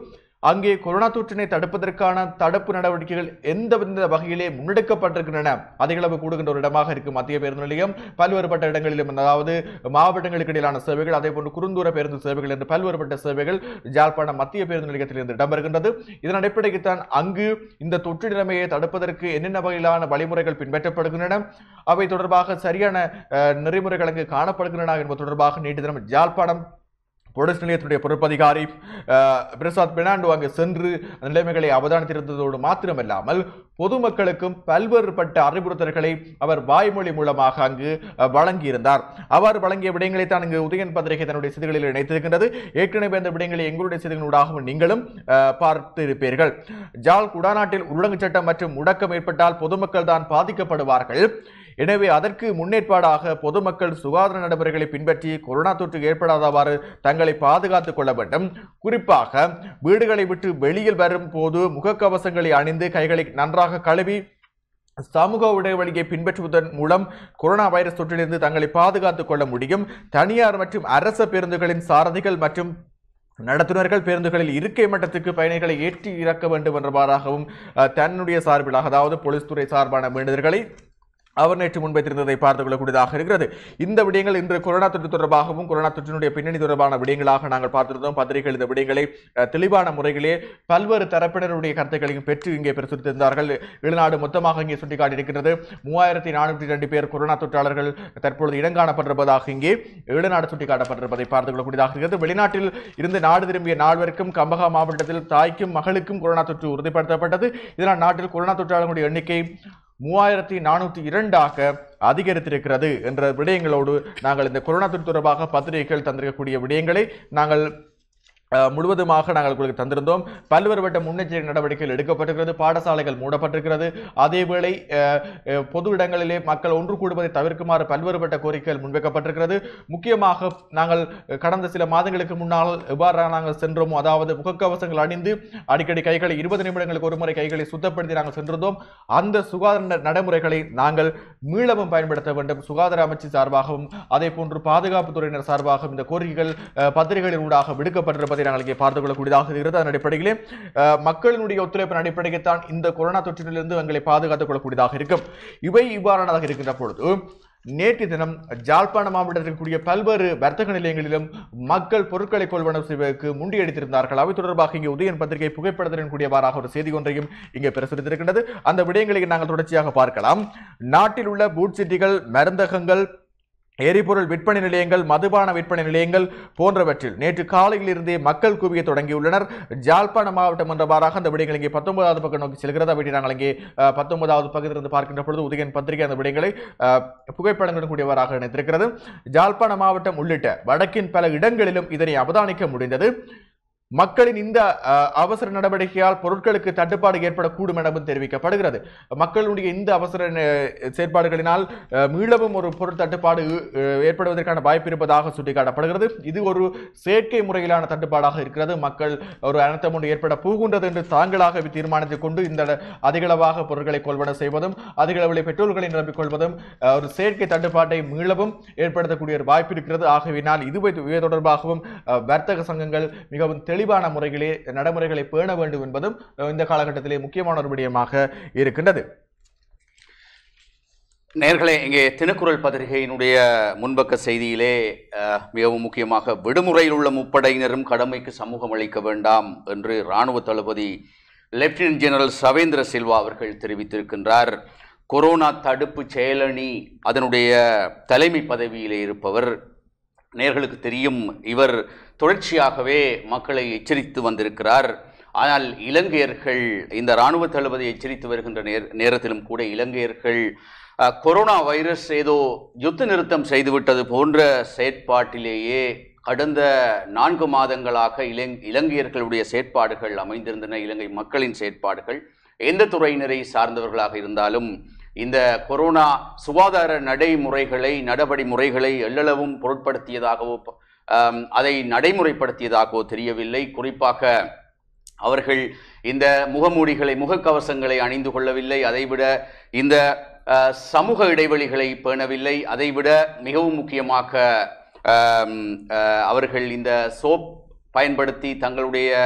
அங்கே கொரோனா தொற்றினை தடுப்பதற்கான தடுப்பு நடவடிக்கைகள் எந்த வகையிலே முன்னெடுக்கப்பட்டிருக்கின்றன அதிகளவு கூடுகின்ற ஒரு இடமாக இருக்கும் மத்திய பேருந்து நிலையம் பல்வேறுபட்ட இடங்களிலும் அதாவது மாவட்டங்களுக்கு இடையிலான சேவைகள் அதே போன்று குறுந்தூர பேருந்து சேவைகள் என்று பல்வேறுபட்ட சேவைகள் ஜாழ்ப்பாணம் மத்திய பேருந்து நிலையத்திலிருந்து இடம்பெறுகின்றது இதன் அடிப்படையில் தான் அங்கு இந்த தொற்று நிலைமையை தடுப்பதற்கு என்னென்ன வகையிலான வழிமுறைகள் பின்பற்றப்படுகின்றன அவை தொடர்பாக சரியான அஹ், நெறிமுறைகள் அங்கு காணப்படுகின்றன என்பது தொடர்பாக நேற்று தினம் ஜாழ்ப்பாணம் போலீஸ் நிலையத்தினுடைய பொறுப்பதிகாரி அஹ், பிரசாத் பெர்னாண்டோ அங்கு சென்று அந்த நிலைமைகளை அவதானித்திருந்ததோடு மாத்திரமல்லாமல் பொதுமக்களுக்கும் பல்வேறுபட்ட அறிவுறுத்தல்களை அவர் வாய்மொழி மூலமாக அங்கு அஹ், வழங்கியிருந்தார் அவர் வழங்கிய விடயங்களை தான் இங்கு உதயன் பத்திரிகை தன்னுடைய செய்திகளில் இணைத்திருக்கின்றது ஏற்கனவே அந்த விடயங்களை எங்களுடைய செய்திகளூடாகவும் நீங்களும் அஹ், பார்த்திருப்பீர்கள் ஜாழ் குடாநாட்டில் ஊரடங்கு சட்டம் மற்றும் முடக்கம் ஏற்பட்டால் பொதுமக்கள் தான் பாதிக்கப்படுவார்கள் எனவே அதற்கு முன்னேற்பாடாக பொதுமக்கள் சுகாதார நடைமுறைகளை பின்பற்றி கொரோனா தொற்று ஏற்படாதவாறு தங்களை பாதுகாத்துக் கொள்ள வேண்டும் குறிப்பாக வீடுகளை விட்டு வெளியில் வரும் போது முகக்கவசங்களை அணிந்து கைகளை நன்றாக கழுவி சமூக இடைவெளியை பின்பற்றுவதன் மூலம் கொரோனா வைரஸ் தொற்றிலிருந்து தங்களை பாதுகாத்துக் கொள்ள முடியும் தனியார் மற்றும் அரச பேருந்துகளின் சாரதிகள் மற்றும் நடத்துனர்கள் பேருந்துகளில் இருக்கை மட்டத்துக்கு பயணிகளை ஏற்றி இறக்க வேண்டும் என்றவாறாகவும் அஹ், தன்னுடைய சார்பிலாக அதாவது போலீஸ் துறை சார்பான வேண்டுதல்களை அவர் நேற்று முன்வைத்திருந்ததை பார்த்துக் கொள்ளக்கூடியதாக இருக்கிறது இந்த விடயங்கள் இன்று கொரோனா தொற்று தொடர்பாகவும் கொரோனா தொற்றினுடைய பின்னணி தொடர்பான விடயங்களாக நாங்கள் பார்த்திருந்தோம் பத்திரிகைகள் இந்த விடயங்களை அஹ், தெளிவான முறைகளே பல்வேறு தரப்பினருடைய கருத்துக்களையும் பெற்று இங்கே பிரசுரித்திருந்தார்கள் வெளிநாடு மொத்தமாக இங்கே சுட்டிக்காட்டியிருக்கிறது மூவாயிரத்தி நானூற்றி ரெண்டு பேர் கொரோனா தொற்றாளர்கள் தற்பொழுது இடங்காணப்பட்டிருப்பதாக இங்கே வெளிநாடு சுட்டிக்காட்டப்பட்டிருப்பதை பார்த்துக் கொள்ளக்கூடியதாக இருக்கிறது வெளிநாட்டில் இருந்து நாடு திரும்பிய நால்வருக்கும் கம்பகா மாவட்டத்தில் தாய்க்கும் மகளுக்கும் கொரோனா தொற்று உறுதிப்படுத்தப்பட்டது இதனால் நாட்டில் கொரோனா தொற்றாளர்களுடைய எண்ணிக்கை மூவாயிரத்தி நானூற்றி இரண்டாக அதிகரித்திருக்கிறது என்ற விடயங்களோடு நாங்கள் இந்த கொரோனா தொற்று தொடர்பாக பத்திரிகைகள் தந்திருக்கக்கூடிய விடயங்களை நாங்கள் அஹ், முழுவதுமாக நாங்கள் உங்களுக்கு தந்திருந்தோம் பல்வேறுபட்ட முன்னெச்சரிக்கை நடவடிக்கைகள் எடுக்கப்பட்டிருக்கிறது பாடசாலைகள் மூடப்பட்டிருக்கிறது அதேவேளை அஹ், அஹ், பொது இடங்களிலே மக்கள் ஒன்று கூடுவதை தவிர்க்குமாறு பல்வேறுபட்ட கோரிக்கைகள் முன்வைக்கப்பட்டிருக்கிறது முக்கியமாக நாங்கள் கடந்த சில மாதங்களுக்கு முன்னால் எவ்வாறு நாங்கள் சென்றோமோ அதாவது முகக்கவசங்கள் அணிந்து அடிக்கடி கைகளை இருபது நிமிடங்களுக்கு ஒரு முறை கைகளை சுத்தப்படுத்தி நாங்கள் சென்றிருந்தோம் அந்த சுகாதார ந- நடைமுறைகளை நாங்கள் மீளவும் பயன்படுத்த வேண்டும் சுகாதார அமைச்சு சார்பாகவும் அதே போன்று பாதுகாப்பு துறையினர் சார்பாகவும் இந்த கோரிக்கைகள் அஹ், பத்திரிகைகளின் ஊடாக விடுக்கப்பட்டிருப்பதை நாங்கள் இங்கே பார்த்துக் கொள்ளக்கூடியதாக இருக்கிறது அதன் அடிப்படையிலே அஹ், மக்களினுடைய ஒத்துழைப்பின் அடிப்படையில் தான் இந்த கொரோனா தொற்றிலிருந்து எங்களை பாதுகாத்துக் கொள்ளக்கூடியதாக இருக்கும் இவை இவ்வாறானதாக இருக்கின்ற பொழுது நேற்று தினம் ஜாழ்ப்பாண மாவட்டத்தில் இருக்கக்கூடிய பல்வேறு வர்த்தக நிலையங்களிலும் மக்கள் பொருட்களை கொள்வனவு செய்வதற்கு முண்டியடித்திருந்தார்கள் அவை தொடர்பாக இங்கே உதயன் பத்திரிகை புகைப்படத்துடன் கூடியவாறாக ஒரு செய்தி ஒன்றையும் இங்கே பிரசுரித்திருக்கின்றது அந்த விடயங்களை நாங்கள் தொடர்ச்சியாக பார்க்கலாம் நாட்டில் உள்ள பூட் சிட்டிகள் மருந்தகங்கள் எரிபொருள் விற்பனை நிலையங்கள் மதுபான விற்பனை நிலையங்கள் போன்றவற்றில் நேற்று காலையில் இருந்தே மக்கள் குவிய தொடங்கியுள்ளனர் ஜாழ்ப்பாண மாவட்டம் என்றவாறாக அந்த விடயங்கள் இங்கே பத்தொன்பதாவது பக்கம் நோக்கி செல்கிறது அப்படி நாங்கள் இங்கே அஹ், பத்தொன்பதாவது பக்கத்திலிருந்து பார்க்கின்ற பொழுது உதயன் பத்திரிகை அந்த விடயங்களை அஹ், புகைப்படங்களுடன் கூடியவராக இணைத்திருக்கிறது ஜாழ்ப்பாண மாவட்டம் உள்ளிட்ட வடக்கின் பல இடங்களிலும் இதனை அவதானிக்க முடிந்தது மக்களின் இந்த அஹ், அவசர நடவடிக்கையால் பொருட்களுக்கு தட்டுப்பாடு ஏற்படக்கூடும் எனவும் தெரிவிக்கப்படுகிறது மக்களுடைய இந்த அவசர அஹ், செயற்பாடுகளினால் அஹ், மீளவும் ஒரு பொருள் தட்டுப்பாடு அஹ், ஏற்படுவதற்கான வாய்ப்பு இருப்பதாக சுட்டிக்காட்டப்படுகிறது இது ஒரு செயற்கை முறையிலான தட்டுப்பாடாக இருக்கிறது மக்கள் ஒரு அனர்த்தம் ஒன்று ஏற்பட போகின்றது என்று தாங்களாக தீர்மானித்துக் கொண்டு இந்த அதிகளவாக பொருட்களை கொள்வன செய்வதும் அதிகளவில் பெட்ரோல்களை நிரப்பிக் கொள்வதும் அஹ், ஒரு செயற்கை தட்டுப்பாட்டை மீளவும் ஏற்படுத்தக்கூடிய ஒரு வாய்ப்பு இருக்கிறது ஆகவினால் இதுவை இவை தொடர்பாகவும் அஹ், வர்த்தக சங்கங்கள் மிகவும் தெளிவான முறைகளே நடைமுறைகளை பேண வேண்டும் என்பதும் அஹ், இந்த காலகட்டத்திலே முக்கியமான ஒரு விடயமாக இருக்கின்றது நேர்களே இங்கே தினக்குரல் பத்திரிகையினுடைய முன்பக்க செய்தியிலே அஹ், மிகவும் முக்கியமாக விடுமுறையில் உள்ள முப்படையினரும் கடமைக்கு சமூகம் அளிக்க வேண்டாம் என்று இராணுவ தளபதி லெப்டினன்ட் ஜெனரல் சவேந்திர சில்வா அவர்கள் தெரிவித்திருக்கின்றார் கொரோனா தடுப்பு செயலணி அதனுடைய தலைமை பதவியிலே இருப்பவர் நேர்களுக்கு தெரியும் இவர் தொடர்ச்சியாகவே மக்களை எச்சரித்து வந்திருக்கிறார் ஆனால் இலங்கையர்கள் இந்த இராணுவ தளபதி எச்சரித்து வருகின்ற நேர் நேரத்திலும் கூட இலங்கையர்கள் அஹ், கொரோனா வைரஸ் ஏதோ யுத்த நிறுத்தம் செய்துவிட்டது போன்ற செயற்பாட்டிலேயே கடந்த நான்கு மாதங்களாக இலங் இலங்கையர்களுடைய செயற்பாடுகள் அமைந்திருந்தன இலங்கை மக்களின் செயற்பாடுகள் எந்த துறையினரை சார்ந்தவர்களாக இருந்தாலும் இந்த கொரோனா சுகாதார நடைமுறைகளை நடவடி முறைகளை எள்ளளவும் பொருட்படுத்தியதாகவோ ஆம், அதை நடைமுறைப்படுத்தியதாகவோ தெரியவில்லை குறிப்பாக அவர்கள் இந்த முகமூடிகளை முகக்கவசங்களை அணிந்து கொள்ளவில்லை அதைவிட இந்த அஹ், சமூக இடைவெளிகளை பேணவில்லை அதைவிட மிகவும் முக்கியமாக ஆம், அஹ், அவர்கள் இந்த சோப் பயன்படுத்தி தங்களுடைய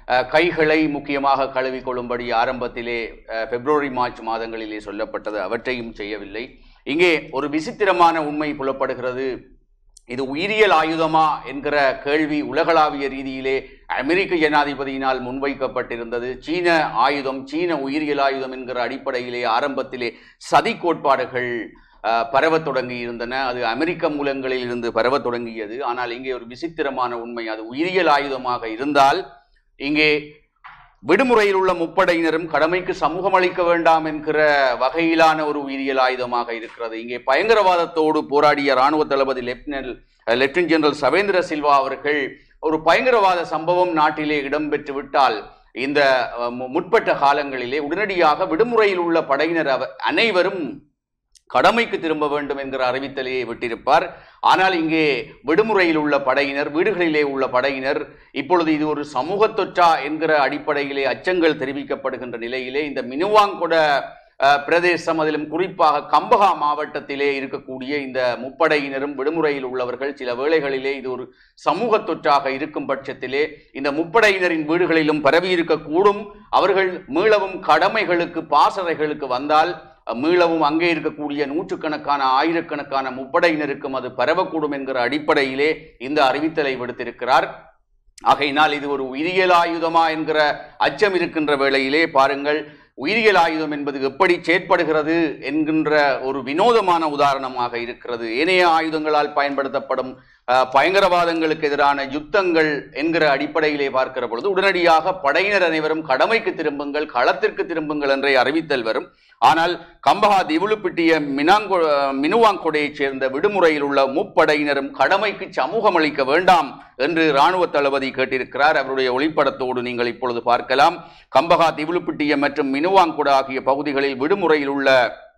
அஹ், கைகளை முக்கியமாக கழுவிக்கொள்ளும்படி ஆரம்பத்திலே அஹ், பிப்ரவரி மார்ச் மாதங்களிலே சொல்லப்பட்டது அவற்றையும் செய்யவில்லை இங்கே ஒரு விசித்திரமான உண்மை புலப்படுகிறது இது உயிரியல் ஆயுதமா என்கிற கேள்வி உலகளாவிய ரீதியிலே அமெரிக்க ஜனாதிபதியினால் முன்வைக்கப்பட்டிருந்தது சீன ஆயுதம் சீன உயிரியல் ஆயுதம் என்கிற அடிப்படையிலே ஆரம்பத்திலே சதி கோட்பாடுகள் அஹ், பரவத் தொடங்கி இருந்தன அது அமெரிக்க மூலங்களில் இருந்து பரவத் தொடங்கியது ஆனால் இங்கே ஒரு விசித்திரமான உண்மை அது உயிரியல் ஆயுதமாக இருந்தால் இங்கே விடுமுறையில் உள்ள முப்படையினரும் கடமைக்கு சமூகம் அளிக்க வேண்டாம் என்கிற வகையிலான ஒரு உயிரியல் ஆயுதமாக இருக்கிறது இங்கே பயங்கரவாதத்தோடு போராடிய ராணுவ தளபதி lieutenant lieutenant general Shavendra Silva அவர்கள் ஒரு பயங்கரவாத சம்பவம் நாட்டிலே இடம்பெற்று விட்டால் இந்த அஹ், மு- முற்பட்ட காலங்களிலே உடனடியாக விடுமுறையில் உள்ள படையினர் அவ- அனைவரும் கடமைக்கு திரும்ப வேண்டும் என்கிற அறிவித்தலையே விட்டிருப்பார் ஆனால் இங்கே விடுமுறையில் உள்ள படையினர் வீடுகளிலே உள்ள படையினர் இப்பொழுது இது ஒரு சமூக தொற்றா என்கிற அடிப்படையிலே அச்சங்கள் தெரிவிக்கப்படுகின்ற நிலையிலே இந்த மினுவாங்கொட அஹ், பிரதேசம் அதிலும் குறிப்பாக கம்பஹா மாவட்டத்திலே இருக்கக்கூடிய இந்த முப்படையினரும் விடுமுறையில் உள்ளவர்கள் சில வேளைகளிலே இது ஒரு சமூக தொற்றாக இருக்கும் பட்சத்திலே இந்த முப்படையினரின் வீடுகளிலும் பரவி இருக்கக்கூடும் அவர்கள் மீளவும் கடமைகளுக்கு பாசறைகளுக்கு வந்தால் மீளவும் அங்கே இருக்கக்கூடிய நூற்றுக்கணக்கான ஆயிரக்கணக்கான முப்படையினருக்கும் அது பரவக்கூடும் என்கிற அடிப்படையிலே இந்த அறிவித்தலை விடுத்திருக்கிறார் ஆகையினால் இது ஒரு உயிரியல் ஆயுதமா என்கிற அச்சம் இருக்கின்ற வேளையிலே பாருங்கள் உயிரியல் ஆயுதம் என்பது எப்படி செயற்படுகிறது என்கின்ற ஒரு வினோதமான உதாரணமாக இருக்கிறது ஏனைய ஆயுதங்களால் பயன்படுத்தப்படும் அஹ், பயங்கரவாதங்களுக்கு எதிரான யுத்தங்கள் என்கிற அடிப்படையிலே பார்க்கிற பொழுது உடனடியாக படையினர் அனைவரும் கடமைக்கு திரும்புங்கள் களத்திற்கு திரும்புங்கள் என்றே அறிவித்தல் வரும் ஆனால் கம்பஹா திவுளுப்பிட்டிய மினாங்கொ மினுவாங்கொடையைச் சேர்ந்த விடுமுறையில் உள்ள முப்படையினரும் கடமைக்கு சமூகம் அளிக்க வேண்டாம் என்று இராணுவ தளபதி கேட்டிருக்கிறார் அவருடைய ஒளிப்படத்தோடு நீங்கள் இப்பொழுது பார்க்கலாம் கம்பஹா திவுளுப்பிட்டிய மற்றும் மினுவாங்குட ஆகிய பகுதிகளில் விடுமுறையில் உள்ள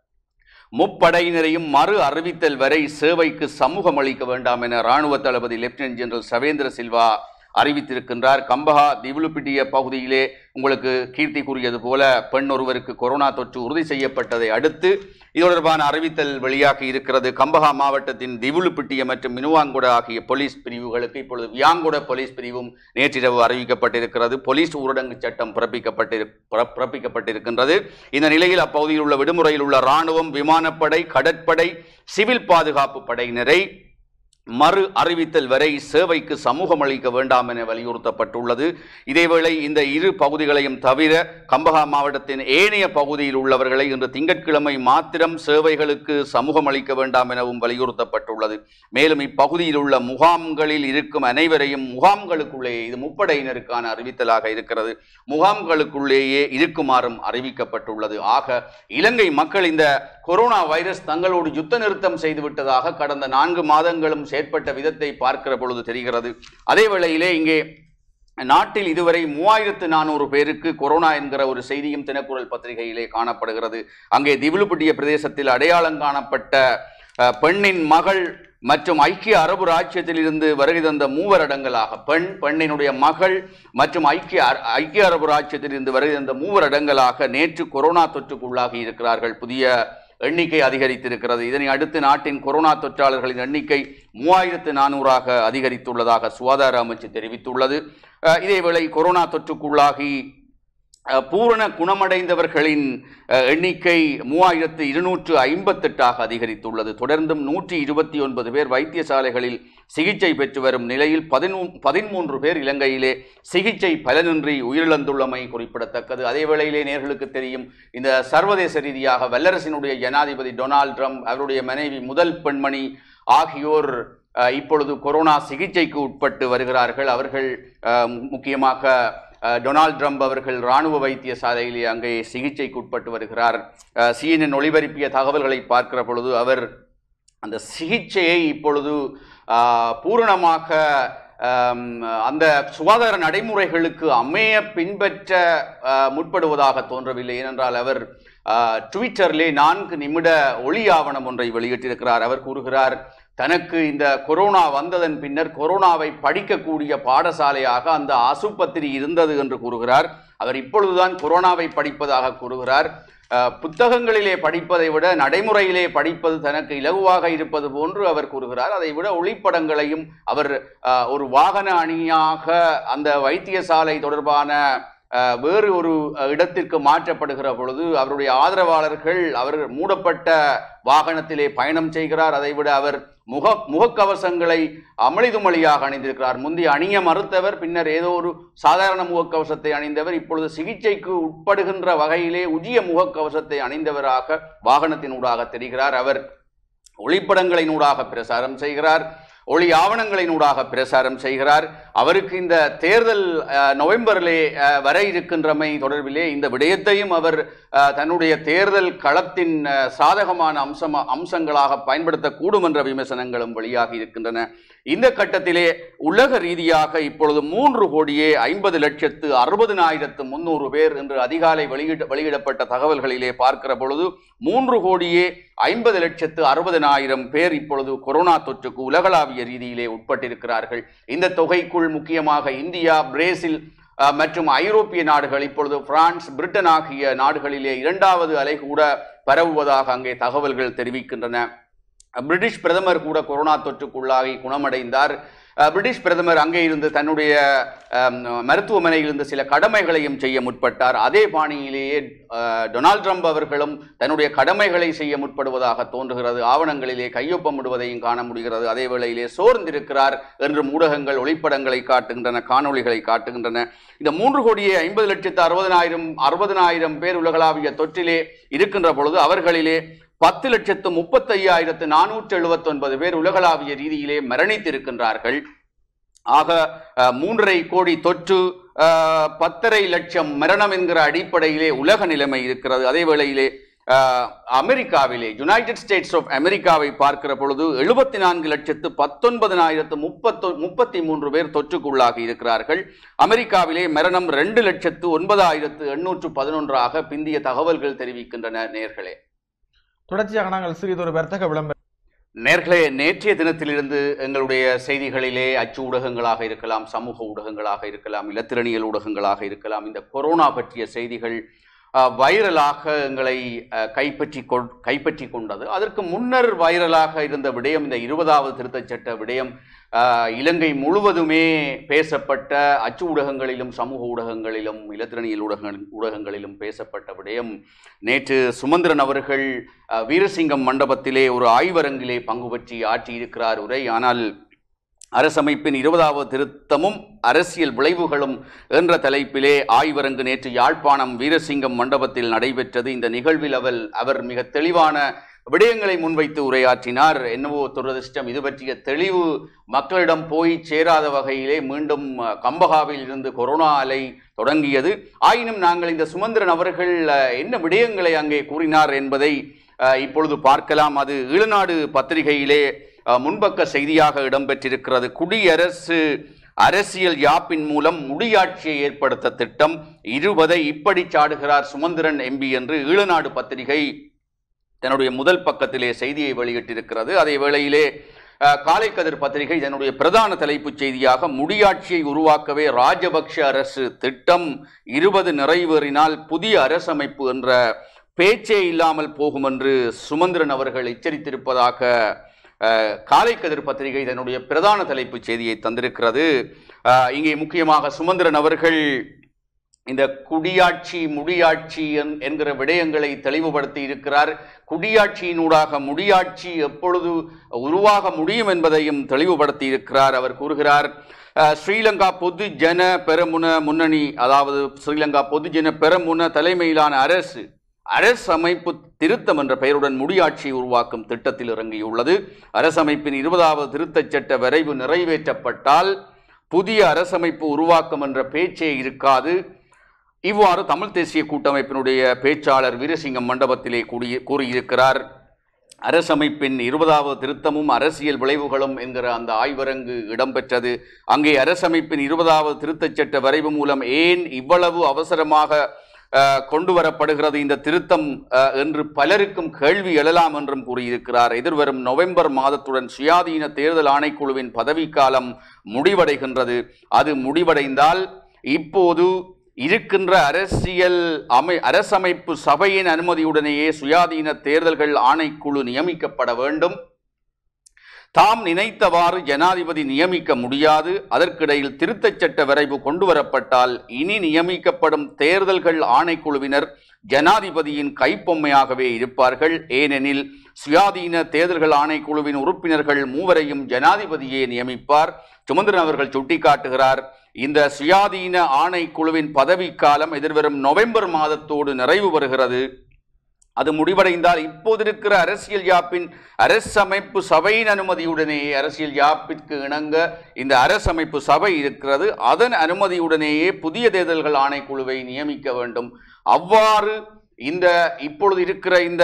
முப்படையினரையும் மறு அறிவித்தல் வரை சேவைக்கு சமூகம் அளிக்க வேண்டாம் என இராணுவ தளபதி லெப்டினன்ட் ஜெனரல் சவேந்திர சில்வா அறிவித்திருக்கின்றார் கம்பஹா திவுளுப்பிட்டிய பகுதியிலே உங்களுக்கு கீர்த்தி கூறியது போல பெண் ஒருவருக்கு கொரோனா தொற்று உறுதி செய்யப்பட்டதை அடுத்து இது தொடர்பான அறிவித்தல் வெளியாகி இருக்கிறது கம்பஹா மாவட்டத்தின் திவுளுப்பிட்டிய மற்றும் மினுவாங்குட ஆகிய போலீஸ் பிரிவுகளுக்கு இப்பொழுது வியாங்குட போலீஸ் பிரிவும் நேற்றிரவு அறிவிக்கப்பட்டிருக்கிறது போலீஸ் ஊரடங்கு சட்டம் பிறப்பிக்கப்பட்டிரு பிற- பிறப்பிக்கப்பட்டிருக்கின்றது இந்த நிலையில் அப்பகுதியில் உள்ள விடுமுறையில் உள்ள இராணுவம் விமானப்படை கடற்படை சிவில் பாதுகாப்பு படையினரை மறு அறிவித்தல் வரை சேவைக்கு சமூகம் அளிக்க வேண்டாம் என வலியுறுத்தப்பட்டுள்ளது இதேவேளை இந்த இரு பகுதிகளையும் தவிர கம்பஹா மாவட்டத்தின் ஏனைய பகுதியில் உள்ளவர்களை இன்று திங்கட்கிழமை மாத்திரம் சேவைகளுக்கு சமூகம் அளிக்க வேண்டாம் எனவும் வலியுறுத்தப்பட்டுள்ளது மேலும் இப்பகுதியில் உள்ள முகாம்களில் இருக்கும் அனைவரையும் முகாம்களுக்குள்ளேயே இது முப்படையினருக்கான அறிவித்தலாக இருக்கிறது முகாம்களுக்குள்ளேயே இருக்குமாறும் அறிவிக்கப்பட்டுள்ளது ஆக இலங்கை மக்கள் இந்த கொரோனா வைரஸ் தங்களோடு யுத்த நிறுத்தம் செய்துவிட்டதாக கடந்த நான்கு மாதங்களும் செயற்பட்ட விதத்தை பார்க்கிற பொழுது தெரிகிறது அதே வேளையிலே இங்கே நாட்டில் இதுவரை மூவாயிரத்து நானூறு பேருக்கு கொரோனா என்கிற ஒரு செய்தியும் தினக்குரல் பத்திரிகையிலே காணப்படுகிறது அங்கே திவிலுப்பட்டிய பிரதேசத்தில் அடையாளம் காணப்பட்ட அஹ், பெண்ணின் மகள் மற்றும் ஐக்கிய அரபு ராஜ்யத்தில் இருந்து வருகை தந்த மூவரடங்களாக பெண் பெண்ணினுடைய மகள் மற்றும் ஐக்கிய அர- ஐக்கிய அரபு ராஜ்யத்தில் இருந்து வருகை தந்த மூவரடங்களாக நேற்று கொரோனா தொற்றுக்குள்ளாகி இருக்கிறார்கள் புதிய எண்ணிக்கை அதிகரித்திருக்கிறது இதனை அடுத்து நாட்டின் கொரோனா தொற்றாளர்களின் எண்ணிக்கை மூவாயிரத்து நானூறாக அதிகரித்துள்ளதாக சுகாதார அமைச்சு தெரிவித்துள்ளது அஹ், இதேவேளை கொரோனா தொற்றுக்குள்ளாகி அஹ், பூரண குணமடைந்தவர்களின் அஹ், எண்ணிக்கை மூவாயிரத்து இருநூற்று ஐம்பத்தெட்டாக அதிகரித்துள்ளது தொடர்ந்தும் நூற்றி இருபத்தி ஒன்பது பேர் வைத்தியசாலைகளில் சிகிச்சை பெற்று வரும் நிலையில் பதினூ பதிமூன்று பேர் இலங்கையிலே சிகிச்சை பலனின்றி உயிரிழந்துள்ளமை குறிப்பிடத்தக்கது அதே வேளையிலே நேர்களுக்கு தெரியும் இந்த சர்வதேச ரீதியாக வல்லரசினுடைய ஜனாதிபதி டொனால்ட் ட்ரம்ப் அவருடைய மனைவி முதல் பெண்மணி ஆகியோர் அஹ், இப்பொழுது கொரோனா சிகிச்சைக்கு உட்பட்டு வருகிறார்கள் அவர்கள் அஹ், முக்கியமாக அஹ், டொனால்ட் ட்ரம்ப் அவர்கள் இராணுவ வைத்தியசாலையிலே அங்கே சிகிச்சைக்கு உட்பட்டு வருகிறார் சிஎன்என் ஒளிபரப்பிய தகவல்களை பார்க்கிற பொழுது அவர் அந்த சிகிச்சையை இப்பொழுது ஆஹ், பூரணமாக ஆம், அந்த சுகாதார நடைமுறைகளுக்கு அமைய பின்பற்ற ஆஹ், முற்படுவதாக தோன்றவில்லை ஏனென்றால் அவர் ஆஹ், ட்விட்டரிலே நான்கு நிமிட ஒளி ஆவணம் ஒன்றை வெளியிட்டிருக்கிறார் அவர் கூறுகிறார் தனக்கு இந்த கொரோனா வந்ததன் பின்னர் கொரோனாவை படிக்கக்கூடிய பாடசாலையாக அந்த ஆசுபத்திரி இருந்தது என்று கூறுகிறார் அவர் இப்பொழுதுதான் கொரோனாவை படிப்பதாக கூறுகிறார் அஹ், புத்தகங்களிலே படிப்பதை விட நடைமுறையிலே படிப்பது தனக்கு இலகுவாக இருப்பது போன்று அவர் கூறுகிறார் அதை விட ஒளிப்படங்களையும் அவர் அஹ், ஒரு வாகன அணியாக அந்த வைத்தியசாலை தொடர்பான அஹ், வேறு ஒரு அஹ், இடத்திற்கு மாற்றப்படுகிற பொழுது அவருடைய ஆதரவாளர்கள் அவர் மூடப்பட்ட வாகனத்திலே பயணம் செய்கிறார் அதை விட அவர் முக முகக்கவசங்களை அமளிதுமளியாக அணிந்திருக்கிறார் முந்தைய அணிய மறுத்தவர் பின்னர் ஏதோ ஒரு சாதாரண முகக்கவசத்தை அணிந்தவர் இப்பொழுது சிகிச்சைக்கு உட்படுகின்ற வகையிலே உஜிய முகக்கவசத்தை அணிந்தவராக வாகனத்தினூடாக தெரிகிறார் அவர் ஒளிப்படங்களினூடாக பிரசாரம் செய்கிறார் ஒளி ஆவணங்களினூடாக பிரசாரம் செய்கிறார் அவருக்கு இந்த தேர்தல் அஹ், நவம்பரிலே அஹ், வர இருக்கின்றமை தொடர்பிலே இந்த விடயத்தையும் அவர் அஹ், தன்னுடைய தேர்தல் களத்தின் அஹ், சாதகமான அம்சம் அம்சங்களாக பயன்படுத்தக்கூடும் என்ற விமர்சனங்களும் வெளியாகி இருக்கின்றன இந்த கட்டத்திலே உலக ரீதியாக இப்பொழுது மூன்று கோடியே ஐம்பது லட்சத்து அறுபதினாயிரத்து முன்னூறு பேர் என்று அதிகாலை வெளியிட வெளியிடப்பட்ட தகவல்களிலே பார்க்கிற பொழுது மூன்று கோடியே ஐம்பது லட்சத்து அறுபதினாயிரம் பேர் இப்பொழுது கொரோனா தொற்றுக்கு உலகளாவிய ரீதியிலே உட்பட்டிருக்கிறார்கள் இந்த தொகைக்குள் முக்கியமாக இந்தியா பிரேசில் அஹ், மற்றும் ஐரோப்பிய நாடுகள் இப்பொழுது பிரான்ஸ் பிரிட்டன் ஆகிய நாடுகளிலே இரண்டாவது அலை கூட பரவுவதாக அங்கே தகவல்கள் தெரிவிக்கின்றன பிரிட்டிஷ் பிரதமர் கூட கொரோனா தொற்றுக்குள்ளாகி குணமடைந்தார் அஹ், பிரிட்டிஷ் பிரதமர் அங்கே இருந்து தன்னுடைய அம், மருத்துவமனையிலிருந்து சில கடமைகளையும் செய்ய முற்பட்டார் அதே பாணியிலேயே அஹ், டொனால்ட் ட்ரம்ப் அவர்களும் தன்னுடைய கடமைகளை செய்ய முற்படுவதாக தோன்றுகிறது ஆவணங்களிலே கையொப்பமிடுவதையும் காண முடிகிறது அதே வேளையிலே சோர்ந்திருக்கிறார் என்று ஊடகங்கள் ஒளிப்படங்களை காட்டுகின்றன காணொளிகளை காட்டுகின்றன இந்த மூன்று கோடியே ஐம்பது லட்சத்து அறுபதனாயிரம் அறுபதனாயிரம் பேர் உலகளாவிய தொற்றிலே இருக்கின்ற பொழுது அவர்களிலே பத்து லட்சத்து முப்பத்தையாயிரத்து நானூற்று எழுபத்தொன்பது பேர் உலகளாவிய ரீதியிலே மரணித்திருக்கின்றார்கள் ஆக அஹ், மூன்றரை கோடி தொற்று அஹ், பத்தரை லட்சம் மரணம் என்கிற அடிப்படையிலே உலக நிலைமை இருக்கிறது அதே வேளையிலே அஹ், அமெரிக்காவிலே யுனைடெட் ஸ்டேட்ஸ் ஆஃப் அமெரிக்காவை பார்க்கிற பொழுது எழுபத்தி நான்கு லட்சத்து பத்தொன்பதனாயிரத்து முப்பத்தொ முப்பத்தி மூன்று பேர் தொற்றுக்குள்ளாகி இருக்கிறார்கள் அமெரிக்காவிலே மரணம் ரெண்டு லட்சத்து ஒன்பதாயிரத்து எண்ணூற்று பதினொன்றாக பிந்திய தகவல்கள் தெரிவிக்கின்றன நேர்களே தொடர்ச்சியாக நாங்கள் சிறிதொரு வர்த்தக விளம்பரம் நேர்களே நேற்றைய தினத்திலிருந்து எங்களுடைய செய்திகளிலே அச்சு ஊடகங்களாக இருக்கலாம் சமூக ஊடகங்களாக இருக்கலாம் இலத்திரனியல் ஊடகங்களாக இருக்கலாம் இந்த கொரோனா பற்றிய செய்திகள் அஹ், வைரலாக எங்களை அஹ், கைப்பற்றி கொ கைப்பற்றி கொண்டது அதற்கு முன்னர் வைரலாக இருந்த விடயம் இந்த இருபதாவது திருத்தச் சட்ட விடயம் அஹ், இலங்கை முழுவதுமே பேசப்பட்ட அச்சு ஊடகங்களிலும் சமூக ஊடகங்களிலும் இலத்திரனியல் ஊடகங்கள் ஊடகங்களிலும் பேசப்பட்ட விடயம் நேற்று சுமந்திரன் அவர்கள் அஹ், வீரசிங்கம் மண்டபத்திலே ஒரு ஆய்வரங்கிலே பங்கு பற்றி ஆற்றியிருக்கிறார் உரை ஆனால் அரசமைப்பின் இருபதாவது திருத்தமும் அரசியல் விளைவுகளும் என்ற தலைப்பிலே ஆய்வரங்கு நேற்று யாழ்ப்பாணம் வீரசிங்கம் மண்டபத்தில் நடைபெற்றது இந்த நிகழ்வில் அவர் அவர் மிக தெளிவான விடயங்களை முன்வைத்து உரையாற்றினார் என்னவோ துரதிர்ஷ்டம் இது பற்றிய தெளிவு மக்களிடம் போய் சேராத வகையிலே மீண்டும் அஹ், கம்பகாவில் இருந்து கொரோனா அலை தொடங்கியது ஆயினும் நாங்கள் இந்த சுமந்திரன் அவர்கள் அஹ், என்ன விடயங்களை அங்கே கூறினார் என்பதை அஹ், இப்பொழுது பார்க்கலாம் அது ஈழநாடு பத்திரிகையிலே அஹ், முன்பக்க செய்தியாக இடம்பெற்றிருக்கிறது குடியரசு அரசியல் யாப்பின் மூலம் முடியாட்சியை ஏற்படுத்த திட்டம் இருபதை இப்படி சாடுகிறார் சுமந்திரன் எம்பி என்று ஈழநாடு பத்திரிகை தன்னுடைய முதல் பக்கத்திலே செய்தியை வெளியிட்டிருக்கிறது அதே வேளையிலே அஹ், காலைக்கதிர் பத்திரிகை தன்னுடைய பிரதான தலைப்புச் செய்தியாக முடியாட்சியை உருவாக்கவே ராஜபக்ஷ அரசு திட்டம் இருபது நிறைவேறினால் புதிய அரசமைப்பு என்ற பேச்சே இல்லாமல் போகும் என்று சுமந்திரன் அவர்கள் எச்சரித்திருப்பதாக அஹ், காலைக்கதிர் பத்திரிகை தன்னுடைய பிரதான தலைப்புச் செய்தியை தந்திருக்கிறது அஹ், இங்கே முக்கியமாக சுமந்திரன் அவர்கள் இந்த குடியாட்சி முடியாட்சி என்- என்கிற விடயங்களை தெளிவுபடுத்தி இருக்கிறார் குடியாட்சியினூடாக முடியாட்சி எப்பொழுது உருவாக முடியும் என்பதையும் தெளிவுபடுத்தி இருக்கிறார் அவர் கூறுகிறார் அஹ், ஸ்ரீலங்கா பொது ஜன பெரமுன முன்னணி அதாவது ஸ்ரீலங்கா பொது ஜன பெரமுன தலைமையிலான அரசு அரசமைப்பு திருத்தம் என்ற பெயருடன் முடியாட்சியை உருவாக்கும் திட்டத்தில் இறங்கியுள்ளது அரசமைப்பின் இருபதாவது திருத்தச் சட்ட வரைவு நிறைவேற்றப்பட்டால் புதிய அரசமைப்பு உருவாக்கம் என்ற பேச்சே இருக்காது இவ்வாறு தமிழ் தேசிய கூட்டமைப்பினுடைய பேச்சாளர் வீரசிங்கம் மண்டபத்திலே கூடிய கூறியிருக்கிறார் அரசமைப்பின் இருபதாவது திருத்தமும் அரசியல் விளைவுகளும் என்கிற அந்த ஆய்வரங்கு இடம்பெற்றது அங்கே அரசமைப்பின் இருபதாவது திருத்தச் சட்ட வரைவு மூலம் ஏன் இவ்வளவு அவசரமாக அஹ், கொண்டு வரப்படுகிறது இந்த திருத்தம் அஹ், என்று பலருக்கும் கேள்வி எழலாம் என்றும் கூறியிருக்கிறார் எதிர்வரும் நவம்பர் மாதத்துடன் சுயாதீன தேர்தல் ஆணைக்குழுவின் பதவிக்காலம் முடிவடைகின்றது அது முடிவடைந்தால் இப்போது இருக்கின்ற அரசியல் அமை அரசமைப்பு சபையின் அனுமதியுடனேயே சுயாதீன தேர்தல்கள் ஆணைக்குழு நியமிக்கப்பட வேண்டும் தாம் நினைத்தவாறு ஜனாதிபதி நியமிக்க முடியாது அதற்கிடையில் திருத்தச் சட்ட வரைவு கொண்டு வரப்பட்டால் இனி நியமிக்கப்படும் தேர்தல்கள் ஆணைக்குழுவினர் ஜனாதிபதியின் கைப்பொம்மையாகவே இருப்பார்கள் ஏனெனில் சுயாதீன தேர்தல்கள் ஆணைக்குழுவின் உறுப்பினர்கள் மூவரையும் ஜனாதிபதியே நியமிப்பார் சுமந்திரன் அவர்கள் சுட்டிக்காட்டுகிறார் இந்த சுயாதீன ஆணைக்குழுவின் பதவிக்காலம் எதிர்வரும் நவம்பர் மாதத்தோடு நிறைவு பெறுகிறது அது முடிவடைந்தால் இப்போது இருக்கிற அரசியல் யாப்பின் அரசமைப்பு சபையின் அனுமதியுடனேயே அரசியல் யாப்பிற்கு இணங்க இந்த அரசமைப்பு சபை இருக்கிறது அதன் அனுமதியுடனேயே புதிய தேர்தல்கள் ஆணைக்குழுவை நியமிக்க வேண்டும் அவ்வாறு இந்த இப்பொழுது இருக்கிற இந்த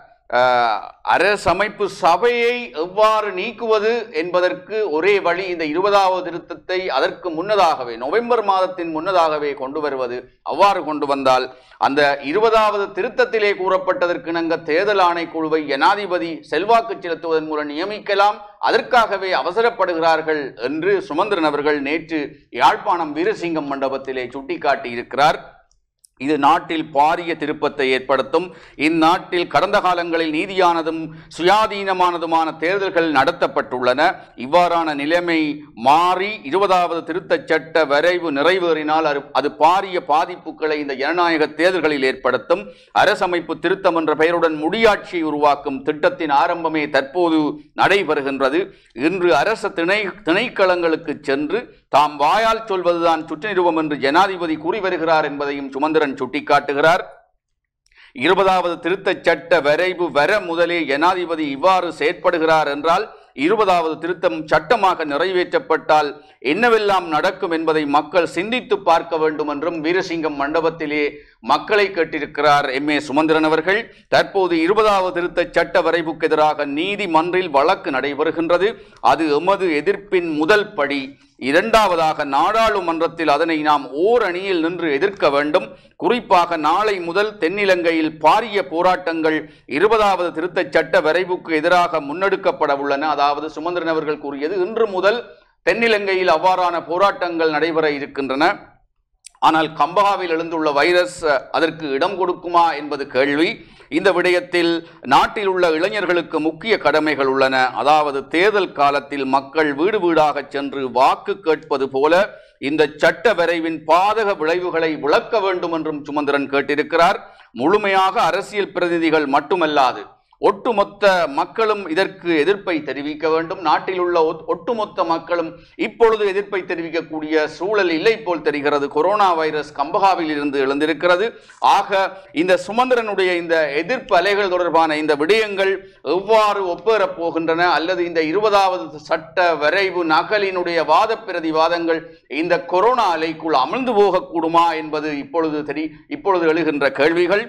அஹ், அரசமைப்பு சபையை எவ்வாறு நீக்குவது என்பதற்கு ஒரே வழி இந்த இருபதாவது திருத்தத்தை அதற்கு முன்னதாகவே நவம்பர் மாதத்தின் முன்னதாகவே கொண்டு வருவது அவ்வாறு கொண்டு வந்தால் அந்த இருபதாவது திருத்தத்திலே கூறப்பட்டதற்கு இணங்க தேர்தல் ஆணைக்குழுவை ஜனாதிபதி செல்வாக்கு செலுத்துவதன் மூலம் நியமிக்கலாம் அதற்காகவே அவசரப்படுகிறார்கள் என்று சுமந்திரன் அவர்கள் நேற்று யாழ்ப்பாணம் வீரசிங்கம் மண்டபத்திலே சுட்டிக்காட்டி இருக்கிறார் இது நாட்டில் பாரிய திருப்பத்தை ஏற்படுத்தும் இந்நாட்டில் கடந்த காலங்களில் நீதியானதும் சுயாதீனமானதுமான தேர்தல்கள் நடத்தப்பட்டுள்ளன இவ்வாறான நிலைமை மாறி இருபதாவது திருத்தச் சட்ட வரைவு நிறைவேறினால் அது- அது பாரிய பாதிப்புகளை இந்த ஜனநாயக தேர்தல்களில் ஏற்படுத்தும் அரசமைப்பு திருத்தம் என்ற பெயருடன் முடியாட்சியை உருவாக்கும் திட்டத்தின் ஆரம்பமே தற்போது நடைபெறுகின்றது இன்று அரச திணை திணைக்களங்களுக்கு சென்று தாம் வாயால் சொல்வதுதான் சுற்று நிறுவம் என்று ஜனாதிபதி கூறி வருகிறார் என்பதையும் சுமந்திரன் சுட்டிக்காட்டுகிறார் இருபதாவது திருத்தச் சட்ட வரைவு வர முதலே ஜனாதிபதி இவ்வாறு செயற்படுகிறார் என்றால் இருபதாவது திருத்தம் சட்டமாக நிறைவேற்றப்பட்டால் என்னவெல்லாம் நடக்கும் என்பதை மக்கள் சிந்தித்து பார்க்க வேண்டும் என்றும் வீரசிங்கம் மண்டபத்திலே மக்களை கேட்டிருக்கிறார் எம் ஏ சுமந்திரன் அவர்கள் தற்போது இருபதாவது திருத்தச் சட்ட வரைவுக்கு எதிராக நீதிமன்றில் வழக்கு நடைபெறுகின்றது அது எமது எதிர்ப்பின் முதல் படி இரண்டாவதாக நாடாளுமன்றத்தில் அதனை நாம் ஓர் அணியில் நின்று எதிர்க்க வேண்டும் குறிப்பாக நாளை முதல் தென்னிலங்கையில் பாரிய போராட்டங்கள் இருபதாவது திருத்தச் சட்ட வரைவுக்கு எதிராக முன்னெடுக்கப்பட உள்ளன அதாவது சுமந்திரன் அவர்கள் கூறியது இன்று முதல் தென்னிலங்கையில் அவ்வாறான போராட்டங்கள் நடைபெற இருக்கின்றன ஆனால் கம்பகாவில் எழுந்துள்ள வைரஸ் அஹ், அதற்கு இடம் கொடுக்குமா என்பது கேள்வி இந்த விடயத்தில் நாட்டில் உள்ள இளைஞர்களுக்கு முக்கிய கடமைகள் உள்ளன அதாவது தேர்தல் காலத்தில் மக்கள் வீடு வீடாக சென்று வாக்கு கேட்பது போல இந்த சட்ட வரைவின் பாதக விளைவுகளை விளக்க வேண்டும் என்றும் சுமந்திரன் கேட்டிருக்கிறார் முழுமையாக அரசியல் பிரதிநிதிகள் மட்டுமல்லாது ஒட்டுமொத்த மக்களும் இதற்கு எதிர்ப்பை தெரிவிக்க வேண்டும் நாட்டில் உள்ள ஒட்- ஒட்டுமொத்த மக்களும் இப்பொழுது எதிர்ப்பை தெரிவிக்கக்கூடிய சூழல் இல்லை போல் தெரிகிறது கொரோனா வைரஸ் கம்பகாவில் இருந்து எழுந்திருக்கிறது ஆக இந்த சுமந்திரனுடைய இந்த எதிர்ப்பு அலைகள் தொடர்பான இந்த விடயங்கள் எவ்வாறு ஒப்பேறப் போகின்றன அல்லது இந்த இருபதாவது சட்ட வரைவு நகலினுடைய வாத பிரதிவாதங்கள் இந்த கொரோனா அலைக்குள் அமிழ்ந்து போகக்கூடுமா என்பது இப்பொழுது தெரி இப்பொழுது எழுகின்ற கேள்விகள்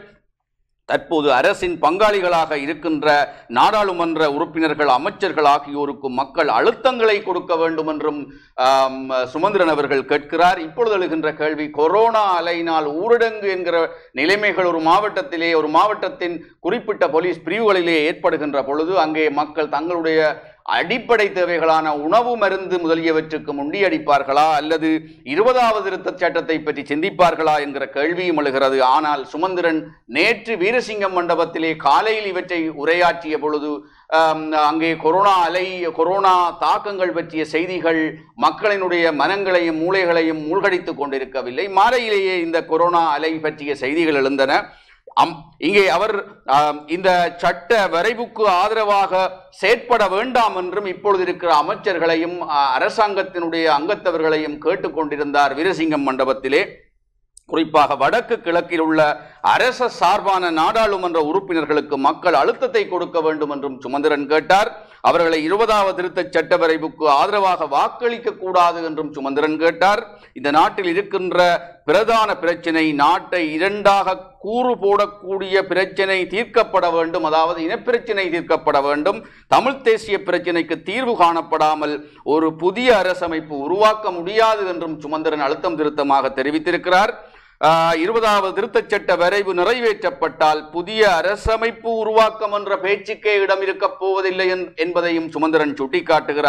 தற்போது அரசின் பங்காளிகளாக இருக்கின்ற நாடாளுமன்ற உறுப்பினர்கள் அமைச்சர்கள் ஆகியோருக்கு மக்கள் அழுத்தங்களை கொடுக்க வேண்டும் என்றும் ஆம், சுமந்திரன் அவர்கள் கேட்கிறார் இப்பொழுது எழுகின்ற கேள்வி கொரோனா அலையினால் ஊரடங்கு என்கிற நிலைமைகள் ஒரு மாவட்டத்திலே ஒரு மாவட்டத்தின் குறிப்பிட்ட போலீஸ் பிரிவுகளிலே ஏற்படுகின்ற பொழுது அங்கே மக்கள் தங்களுடைய அடிப்படை தேவைகளான உணவு மருந்து முதலியவற்றுக்கு முண்டியடிப்பார்களா அல்லது இருபதாவது திருத்தச் சட்டத்தை பற்றி சிந்திப்பார்களா என்கிற கேள்வியும் எழுகிறது ஆனால் சுமந்திரன் நேற்று வீரசிங்கம் மண்டபத்திலே காலையில் இவற்றை உரையாற்றிய பொழுது ஆம், அங்கே கொரோனா அலை கொரோனா தாக்கங்கள் பற்றிய செய்திகள் மக்களினுடைய மனங்களையும் மூளைகளையும் மூழ்கடித்துக் கொண்டிருக்கவில்லை மாலையிலேயே இந்த கொரோனா அலை பற்றிய செய்திகள் எழுந்தன அம் இங்கே அவர் ஆம், இந்த சட்ட வரைவுக்கு ஆதரவாக செயற்பட வேண்டாம் என்றும் இப்பொழுது இருக்கிற அமைச்சர்களையும் அ, அரசாங்கத்தினுடைய அங்கத்தவர்களையும் கேட்டுக்கொண்டிருந்தார் வீரசிங்கம் மண்டபத்திலே குறிப்பாக வடக்கு கிழக்கில் உள்ள அரச சார்பான நாடாளுமன்ற உறுப்பினர்களுக்கு மக்கள் அழுத்தத்தை கொடுக்க வேண்டும் என்றும் சுமந்திரன் கேட்டார் அவர்களை இருபதாவது திருத்தச் சட்ட வரைவுக்கு ஆதரவாக வாக்களிக்க கூடாது என்றும் சுமந்திரன் கேட்டார் இந்த நாட்டில் இருக்கின்ற பிரதான பிரச்சனை நாட்டை இரண்டாக கூறு போடக்கூடிய பிரச்சனை தீர்க்கப்பட வேண்டும் அதாவது இனப்பிரச்சனை தீர்க்கப்பட வேண்டும் தமிழ் தேசிய பிரச்சனைக்கு தீர்வு காணப்படாமல் ஒரு புதிய அரசமைப்பு உருவாக்க முடியாது என்றும் சுமந்திரன் அழுத்தம் திருத்தமாக தெரிவித்திருக்கிறார் ஆஹ், இருபதாவது திருத்தச் சட்ட வரைவு நிறைவேற்றப்பட்டால் புதிய அரசமைப்பு உருவாக்கம் என்ற பேச்சுக்கே இடம் இருக்கப் போவதில்லை என்- என்பதையும் சுமந்திரன் சுட்டிக்காட்டுகிறார்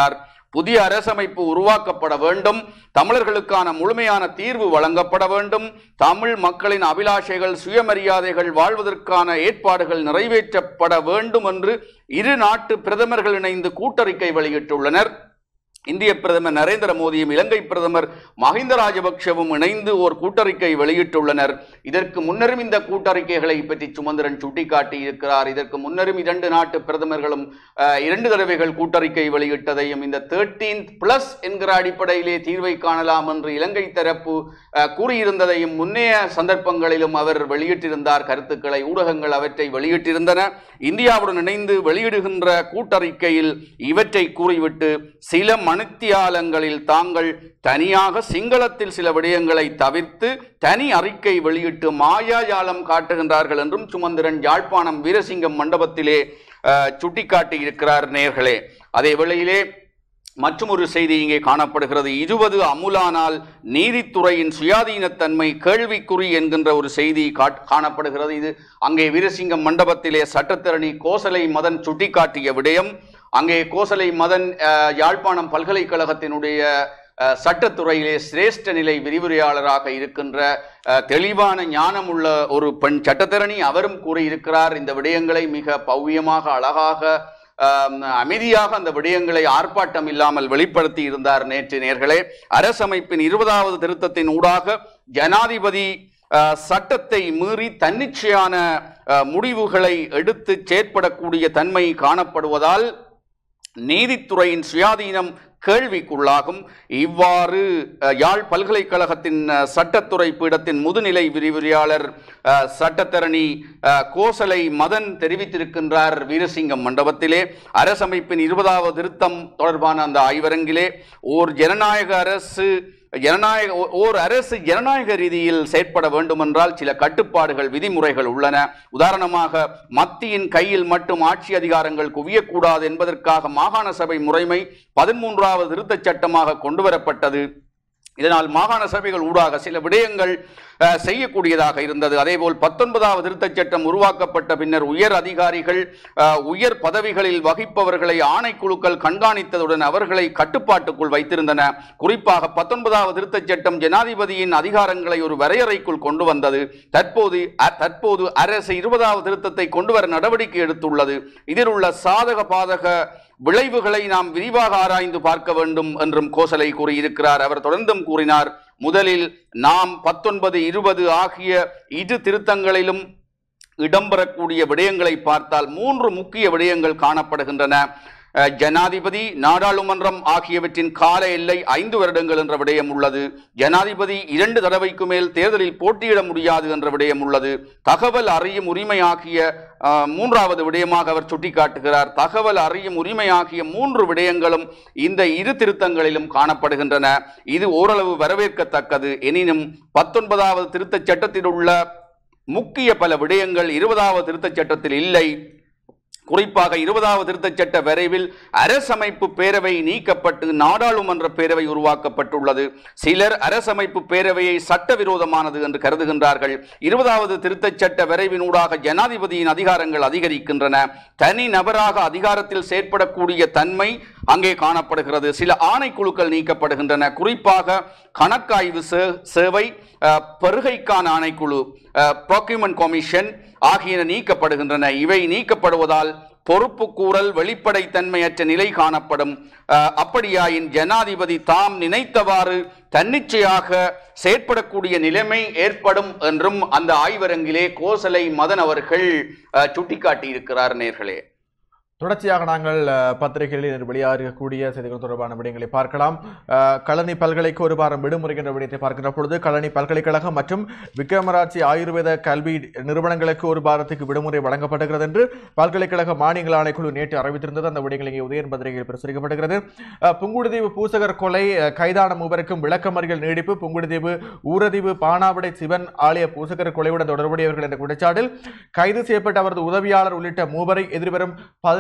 புதிய அரசமைப்பு உருவாக்கப்பட வேண்டும் தமிழர்களுக்கான முழுமையான தீர்வு வழங்கப்பட வேண்டும் தமிழ் மக்களின் அபிலாஷைகள் சுயமரியாதைகள் வாழ்வதற்கான ஏற்பாடுகள் நிறைவேற்றப்பட வேண்டும் என்று இரு நாட்டு பிரதமர்கள் இணைந்து கூட்டறிக்கை வெளியிட்டுள்ளனர் இந்திய பிரதமர் நரேந்திர மோடியும் இலங்கை பிரதமர் மஹிந்த ராஜபக்ஷவும் இணைந்து ஒரு கூட்டறிக்கை வெளியிட்டுள்ளனர் இதற்கு முன்னரும் இந்த கூட்டறிக்கைகளை பற்றி சுமந்திரன் சுட்டிக்காட்டி இருக்கிறார் இதற்கு முன்னரும் இரண்டு நாட்டு பிரதமர்களும் அஹ், இரண்டு தடவைகள் கூட்டறிக்கை வெளியிட்டதையும் இந்த தேர்ட்டீன்த் பிளஸ் என்கிற அடிப்படையிலே தீர்வை காணலாம் என்று இலங்கை தரப்பு அஹ், கூறியிருந்ததையும் முன்னைய சந்தர்ப்பங்களிலும் அவர் வெளியிட்டிருந்தார் கருத்துக்களை ஊடகங்கள் அவற்றை வெளியிட்டிருந்தன இந்தியாவுடன் இணைந்து வெளியிடுகின்ற கூட்டறிக்கையில் இவற்றை கூறிவிட்டு சில மணித்தியாலங்களில் தாங்கள் தனியாக சிங்களத்தில் சில விடயங்களை தவிர்த்து தனி அறிக்கை வெளியிட்டு மாயாஜாலம் காட்டுகின்றார்கள் என்றும் சுமந்திரன் யாழ்ப்பாணம் வீரசிங்கம் மண்டபத்திலே அஹ், சுட்டிக்காட்டி இருக்கிறார் நேர்களே அதே வேளையிலே மற்றும் ஒரு செய்தி இங்கே காணப்படுகிறது இருபது அமுலானால் நீதித்துறையின் சுயாதீனத்தன்மை கேள்விக்குறி என்கின்ற ஒரு செய்தி காட்- காணப்படுகிறது இது அங்கே வீரசிங்கம் மண்டபத்திலே சட்டத்தரணி கோசலை மதன் சுட்டிக்காட்டிய விடயம் அங்கே கோசலை மதன் அஹ், யாழ்ப்பாணம் பல்கலைக்கழகத்தினுடைய அஹ், சட்டத்துறையிலே சிரேஷ்ட நிலை விரிவுரையாளராக இருக்கின்ற அஹ், தெளிவான ஞானமுள்ள ஒரு பெண் சட்டத்தரணி அவரும் கூறியிருக்கிறார் இந்த விடயங்களை மிக பவ்யமாக அழகாக ஆம், அமைதியாக அந்த விடயங்களை ஆர்ப்பாட்டம் இல்லாமல் வெளிப்படுத்தி இருந்தார் நேற்று நேர்களே அரசமைப்பின் இருபதாவது திருத்தத்தின் ஊடாக ஜனாதிபதி அஹ், சட்டத்தை மீறி தன்னிச்சையான அஹ், முடிவுகளை எடுத்து செயற்படக்கூடிய தன்மை காணப்படுவதால் நீதித்துறையின் சுயாதீனம் கேள்விக்குள்ளாகும் இவ்வாறு அஹ், யாழ் பல்கலைக்கழகத்தின் அஹ், சட்டத்துறை பீடத்தின் முதுநிலை விரிவுரையாளர் அஹ், சட்டத்தரணி அஹ், கோசலை மதன் தெரிவித்திருக்கின்றார் வீரசிங்கம் மண்டபத்திலே அரசமைப்பின் இருபதாவது திருத்தம் தொடர்பான அந்த ஆய்வரங்கிலே ஓர் ஜனநாயக அரசு ஜனநாயக ஓ- ஓர் அரசு ஜனநாயக ரீதியில் செயற்பட வேண்டுமென்றால் சில கட்டுப்பாடுகள் விதிமுறைகள் உள்ளன உதாரணமாக மத்தியின் கையில் மட்டும் ஆட்சி அதிகாரங்கள் குவியக்கூடாது என்பதற்காக மாகாண சபை முறைமை பதிமூன்றாவது திருத்தச் சட்டமாக கொண்டுவரப்பட்டது இதனால் மாகாண சபைகள் ஊடாக சில விடயங்கள் அஹ், செய்யக்கூடியதாக இருந்தது அதேபோல் பத்தொன்பதாவது திருத்தச் சட்டம் உருவாக்கப்பட்ட பின்னர் உயர் அதிகாரிகள் அஹ், உயர் பதவிகளில் வகிப்பவர்களை ஆணைக்குழுக்கள் கண்காணித்ததுடன் அவர்களை கட்டுப்பாட்டுக்குள் வைத்திருந்தன குறிப்பாக பத்தொன்பதாவது திருத்தச் சட்டம் ஜனாதிபதியின் அதிகாரங்களை ஒரு வரையறைக்குள் கொண்டு வந்தது தற்போது அ- தற்போது அரசு இருபதாவது திருத்தத்தை கொண்டுவர நடவடிக்கை எடுத்துள்ளது இதில் உள்ள சாதக பாதக விளைவுகளை நாம் விரிவாக ஆராய்ந்து பார்க்க வேண்டும் என்றும் கோசலை கூறியிருக்கிறார் அவர் தொடர்ந்தும் கூறினார் முதலில் நாம் பத்தொன்பது இருபது ஆகிய இரு திருத்தங்களிலும் இடம்பெறக்கூடிய விடயங்களை பார்த்தால் மூன்று முக்கிய விடயங்கள் காணப்படுகின்றன அஹ், ஜனாதிபதி நாடாளுமன்றம் ஆகியவற்றின் கால எல்லை ஐந்து வருடங்கள் என்ற விடயம் உள்ளது ஜனாதிபதி இரண்டு தடவைக்கு மேல் தேர்தலில் போட்டியிட முடியாது என்ற விடயம் உள்ளது தகவல் அறியும் உரிமை ஆகிய அஹ், மூன்றாவது விடயமாக அவர் சுட்டிக்காட்டுகிறார் தகவல் அறியும் உரிமை ஆகிய மூன்று விடயங்களும் இந்த இரு திருத்தங்களிலும் காணப்படுகின்றன இது ஓரளவு வரவேற்கத்தக்கது எனினும் பத்தொன்பதாவது திருத்தச் சட்டத்தில் உள்ள முக்கிய பல விடயங்கள் இருபதாவது திருத்தச் சட்டத்தில் இல்லை குறிப்பாக இருபதாவது திருத்தச் சட்ட வரைவில் அரசமைப்பு பேரவை நீக்கப்பட்டு நாடாளுமன்ற பேரவை உருவாக்கப்பட்டுள்ளது சிலர் அரசமைப்பு பேரவையை சட்டவிரோதமானது என்று கருதுகின்றார்கள் இருபதாவது திருத்தச் சட்ட வரைவினூடாக ஜனாதிபதியின் அதிகாரங்கள் அதிகரிக்கின்றன தனி நபராக அதிகாரத்தில் செயற்படக்கூடிய தன்மை அங்கே காணப்படுகிறது சில ஆணைக்குழுக்கள் நீக்கப்படுகின்றன குறிப்பாக கணக்காய்வு சே- சேவை அஹ், பெருகைக்கான ஆணைக்குழு ப்ராக்யூமெண்ட் கமிஷன் ஆகியன நீக்கப்படுகின்றன இவை நீக்கப்படுவதால் பொறுப்பு கூறல் வெளிப்படைத்தன்மையற்ற நிலை காணப்படும் அஹ், அப்படியாயின் ஜனாதிபதி தாம் நினைத்தவாறு தன்னிச்சையாக செயற்படக்கூடிய நிலைமை ஏற்படும் என்றும் அந்த ஆய்வரங்கிலே கோசலை மதன் அவர்கள் அஹ், சுட்டிக்காட்டியிருக்கிறார் நேர்களே தொடர்ச்சியாக நாங்கள் அஹ், பத்திரிகைகளில் இன்று வெளியாகக்கூடிய செய்திகள் தொடர்பான விடயங்களை பார்க்கலாம் அஹ், கழனி பல்கலைக்கு ஒரு வாரம் விடுமுறை என்ற விடயத்தை பார்க்கின்ற பொழுது கழனி பல்கலைக்கழகம் மற்றும் விக்ரமராட்சி ஆயுர்வேத கல்வி நிறுவனங்களுக்கு ஒரு வாரத்துக்கு விடுமுறை வழங்கப்படுகிறது என்று பல்கலைக்கழக மானியங்கள் ஆணைக்குழு நேற்று அறிவித்திருந்தது அந்த விடயங்கள் இங்கே உதயன் பத்திரிகையில் பிரசுரிக்கப்படுகிறது அஹ், புங்குடுதீவு பூசகர் கொலை அஹ், கைதான மூவருக்கும் விளக்கமறியல் நீடிப்பு புங்குடுதீவு ஊரதீவு பானாவடை சிவன் ஆலய பூசகர் கொலையுடன் தொடர்புடையவர்கள் என்ற குற்றச்சாட்டில் கைது செய்யப்பட்ட அவரது உதவியாளர் உள்ளிட்ட மூவரை எதிர்வரும் பதினாறு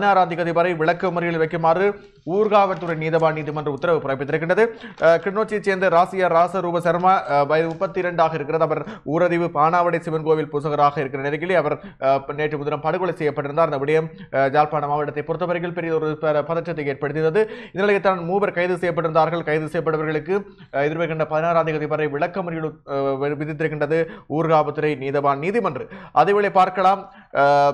பதினாறாம் தேதி வரை விளக்கமறியலில் வைக்குமாறு ஊர்காவல்துறை நீதவான் நீதிமன்றம் உத்தரவு பிறப்பித்திருக்கின்றது அஹ், கிளிநொச்சியைச் சேர்ந்த ராசியா ராசரூப சர்மா அஹ், வயது முப்பத்தி இரண்டாக இருக்கிறது அவர் ஊரதிவு பானாவடை சிவன் கோவில் பூசகராக இருக்கிற நிலையில் அவர் அஹ், நேற்று முதினம் படுகொலை செய்யப்பட்டிருந்தார் அந்த விடயம் அஹ், யாழ்ப்பாண மாவட்டத்தை பொறுத்தவரையில் பெரிய ஒரு ப- பதற்றத்தை ஏற்படுத்தியது இந்த நிலையில் தான் மூவர் கைது செய்யப்பட்டிருந்தார்கள் கைது செய்யப்பட்டவர்களுக்கு அஹ், எதிர்வருகின்ற பதினாறாம் தேதி வரை விளக்கமறியல் அஹ், விதித்திருக்கின்றது ஊர்காவல்துறை நீதவான் நீதிமன்றம் அதேவேளை பார்க்கலாம் அஹ்,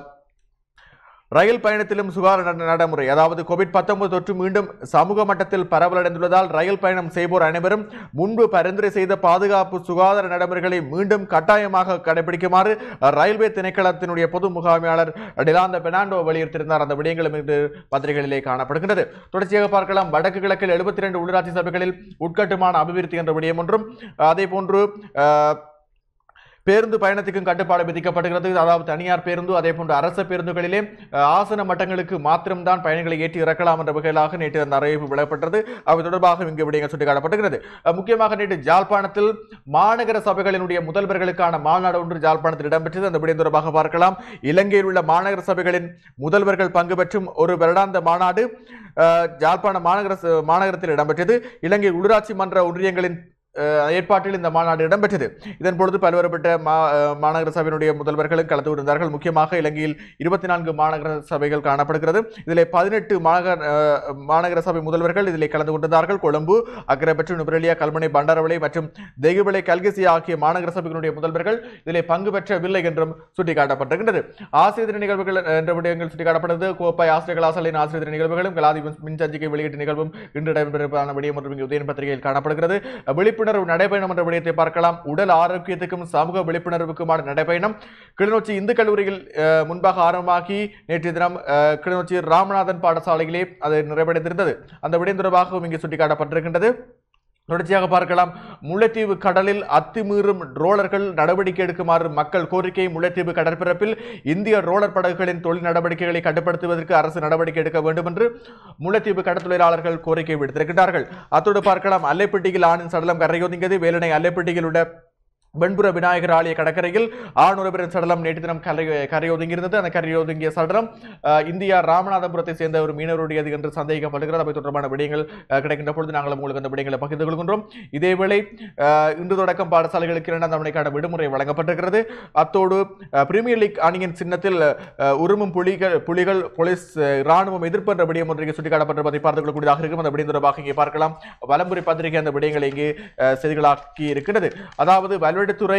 ரயில் பயணத்திலும் சுகாதார நட- நடைமுறை அதாவது கோவிட் 19 தொற்று மீண்டும் சமூக மட்டத்தில் பரவலடைந்துள்ளதால் ரயில் பயணம் செய்வோர் அனைவரும் முன்பு பரிந்துரை செய்த பாதுகாப்பு சுகாதார நடைமுறைகளை மீண்டும் கட்டாயமாக கடைபிடிக்குமாறு ரயில்வே திணைக்களத்தினுடைய பொது முகாமையாளர் டிலாந்த பெர்னாண்டோ வலியுறுத்தியிருந்தார் அந்த விடயங்களும் இன்று பத்திரிகைகளிலே காணப்படுகின்றது தொடர்ச்சியாக பார்க்கலாம் வடக்கு கிழக்கில் 72 ரெண்டு உள்ளாட்சி சபைகளில் உட்கட்டுமான அபிவிருத்தி என்ற விடயம் ஒன்றும் அதே போன்று அஹ், பேருந்து பயணத்துக்கும் கட்டுப்பாடு விதிக்கப்படுகிறது அதாவது தனியார் பேருந்து அதே போன்று அரசு பேருந்துகளிலே அஹ், ஆசன மட்டங்களுக்கு மாத்திரம்தான் பயணிகளை ஏற்றி இறக்கலாம் என்ற வகையிலாக நேற்று அந்த அறிவிப்பு விடப்பட்டது அவை தொடர்பாக இங்கு விடயங்கள் சுட்டிக்காட்டப்படுகிறது அஹ், முக்கியமாக நேற்று ஜாழ்ப்பாணத்தில் மாநகர சபைகளினுடைய முதல்வர்களுக்கான மாநாடு ஒன்று ஜாழ்ப்பாணத்தில் இடம்பெற்றது அந்த விடயம் தொடர்பாக பார்க்கலாம் இலங்கையில் உள்ள மாநகர சபைகளின் முதல்வர்கள் பங்கு பெற்றும் ஒரு வருடாந்த மாநாடு அஹ், ஜாழ்ப்பாண மாநகர ச- மாநகரத்தில் இடம்பெற்றது இலங்கை உள்ளூராட்சி மன்ற ஒன்றியங்களின் அஹ், ஏற்பாட்டில் இந்த மாநாடு இடம்பெற்றது இதன் பொழுது பல்வேறுபட்ட மா அஹ், மாநகர சபையினுடைய முதல்வர்களும் கலந்து கொண்டிருந்தார்கள் முக்கியமாக இலங்கையில் இருபத்தி நான்கு மாநகர சபைகள் காணப்படுகிறது இதில் பதினெட்டு மாநகர அஹ், மாநகர சபை முதல்வர்கள் இதில் கலந்து கொண்டிருந்தார்கள் கொழும்பு அக்கரைப்பற்று நுபரெலியா கல்முனை பண்டாரவளை மற்றும் தெய்வலை கல்கசி ஆகிய மாநகர சபைகளுடைய முதல்வர்கள் இதில் பங்கு பெற்றவில்லை என்றும் சுட்டிக்காட்டப்பட்டிருக்கின்றது ஆசிரியர் தின நிகழ்வுகள் என்ற விடயங்கள் சுட்டிக்காட்டப்பட்டது கோப்பாய் ஆசிரியர் கலாசாலையின் ஆசிரியர் தின நிகழ்வுகளும் கலாதி மின்சஞ்சிகை வெளியீட்டு நிகழ்வும் இன்று நடைபெறுவதான விடயம் ஒன்றும் இங்கு உதயன் பத்திரிகையில் காணப்படுகிறது விழிப்புணர்வு நடைபயணம் என்ற விடயத்தை பார்க்கலாம் உடல் ஆரோக்கியத்துக்கும் சமூக விழிப்புணர்வுக்குமான நடைபயணம் கிளிநொச்சி இந்து கல்லூரியில் அஹ், முன்பாக ஆரம்பமாகி நேற்று தினம் அஹ், கிளிநொச்சி ராமநாதன் பாடசாலையிலே அது நிறைவடைந்திருந்தது அந்த விடயம் தொடர்பாகவும் இங்கு சுட்டிக்காட்டப்பட்டிருக்கின்றது தொடர்ச்சியாக பார்க்கலாம் முல்லைத்தீவு கடலில் அத்துமீறும் ரோலர்கள் நடவடிக்கை எடுக்குமாறு மக்கள் கோரிக்கை முல்லைத்தீவு கடற்பரப்பில் இந்திய ரோலர் படகுகளின் தொழில் நடவடிக்கைகளை கட்டுப்படுத்துவதற்கு அரசு நடவடிக்கை எடுக்க வேண்டும் என்று முல்லைத்தீவு கடற்தொழிலாளர்கள் கோரிக்கை விடுத்திருக்கிறார்கள் அத்தோடு பார்க்கலாம் அல்லைப்பட்டியில் ஆணின் சடலம் கரையொதுங்கியது வேலனை அல்லைப்பட்டியில் உள்ள வெண்புற விநாயகர் ஆலய கடற்கரையில் ஆண் ஒருவரின் சடலம் நேற்று தினம் கரை கரையொதுங்கியிருந்தது அந்த கரையொதுங்கிய சடலம் அஹ், இந்தியா ராமநாதபுரத்தை சேர்ந்த ஒரு மீனவருடையது என்று சந்தேகிக்கப்படுகிறது அவை தொடர்பான விடயங்கள் அஹ், கிடைக்கின்ற பொழுது நாங்கள் உங்களுக்கு அந்த விடயங்களை பகிர்ந்து கொள்கின்றோம் இதேவேளை அஹ், இன்று தொடக்கம் பாடசாலைகளுக்கு இரண்டாம் தவணைக்கான விடுமுறை வழங்கப்பட்டிருக்கிறது அத்தோடு அஹ், பிரீமியர் லீக் அணியின் சின்னத்தில் அஹ், உருமும் புலிகள் புலிகள் போலீஸ் அஹ், ராணுவம் எதிர்ப்பு என்ற விடயம் ஒன்றைக்கு சுட்டிக்காட்டப்பட்டிருப்பதை பார்த்துக் கொள்ளக்கூடியதாக இருக்கும் அந்த விடயம் தொடர்பாக இங்கே பார்க்கலாம் வலம்புரி பத்திரிகை அந்த விடயங்களை இங்கே அஹ், செய்திகளாக்கி இருக்கிறது அதாவது வல்வெடுத்துறை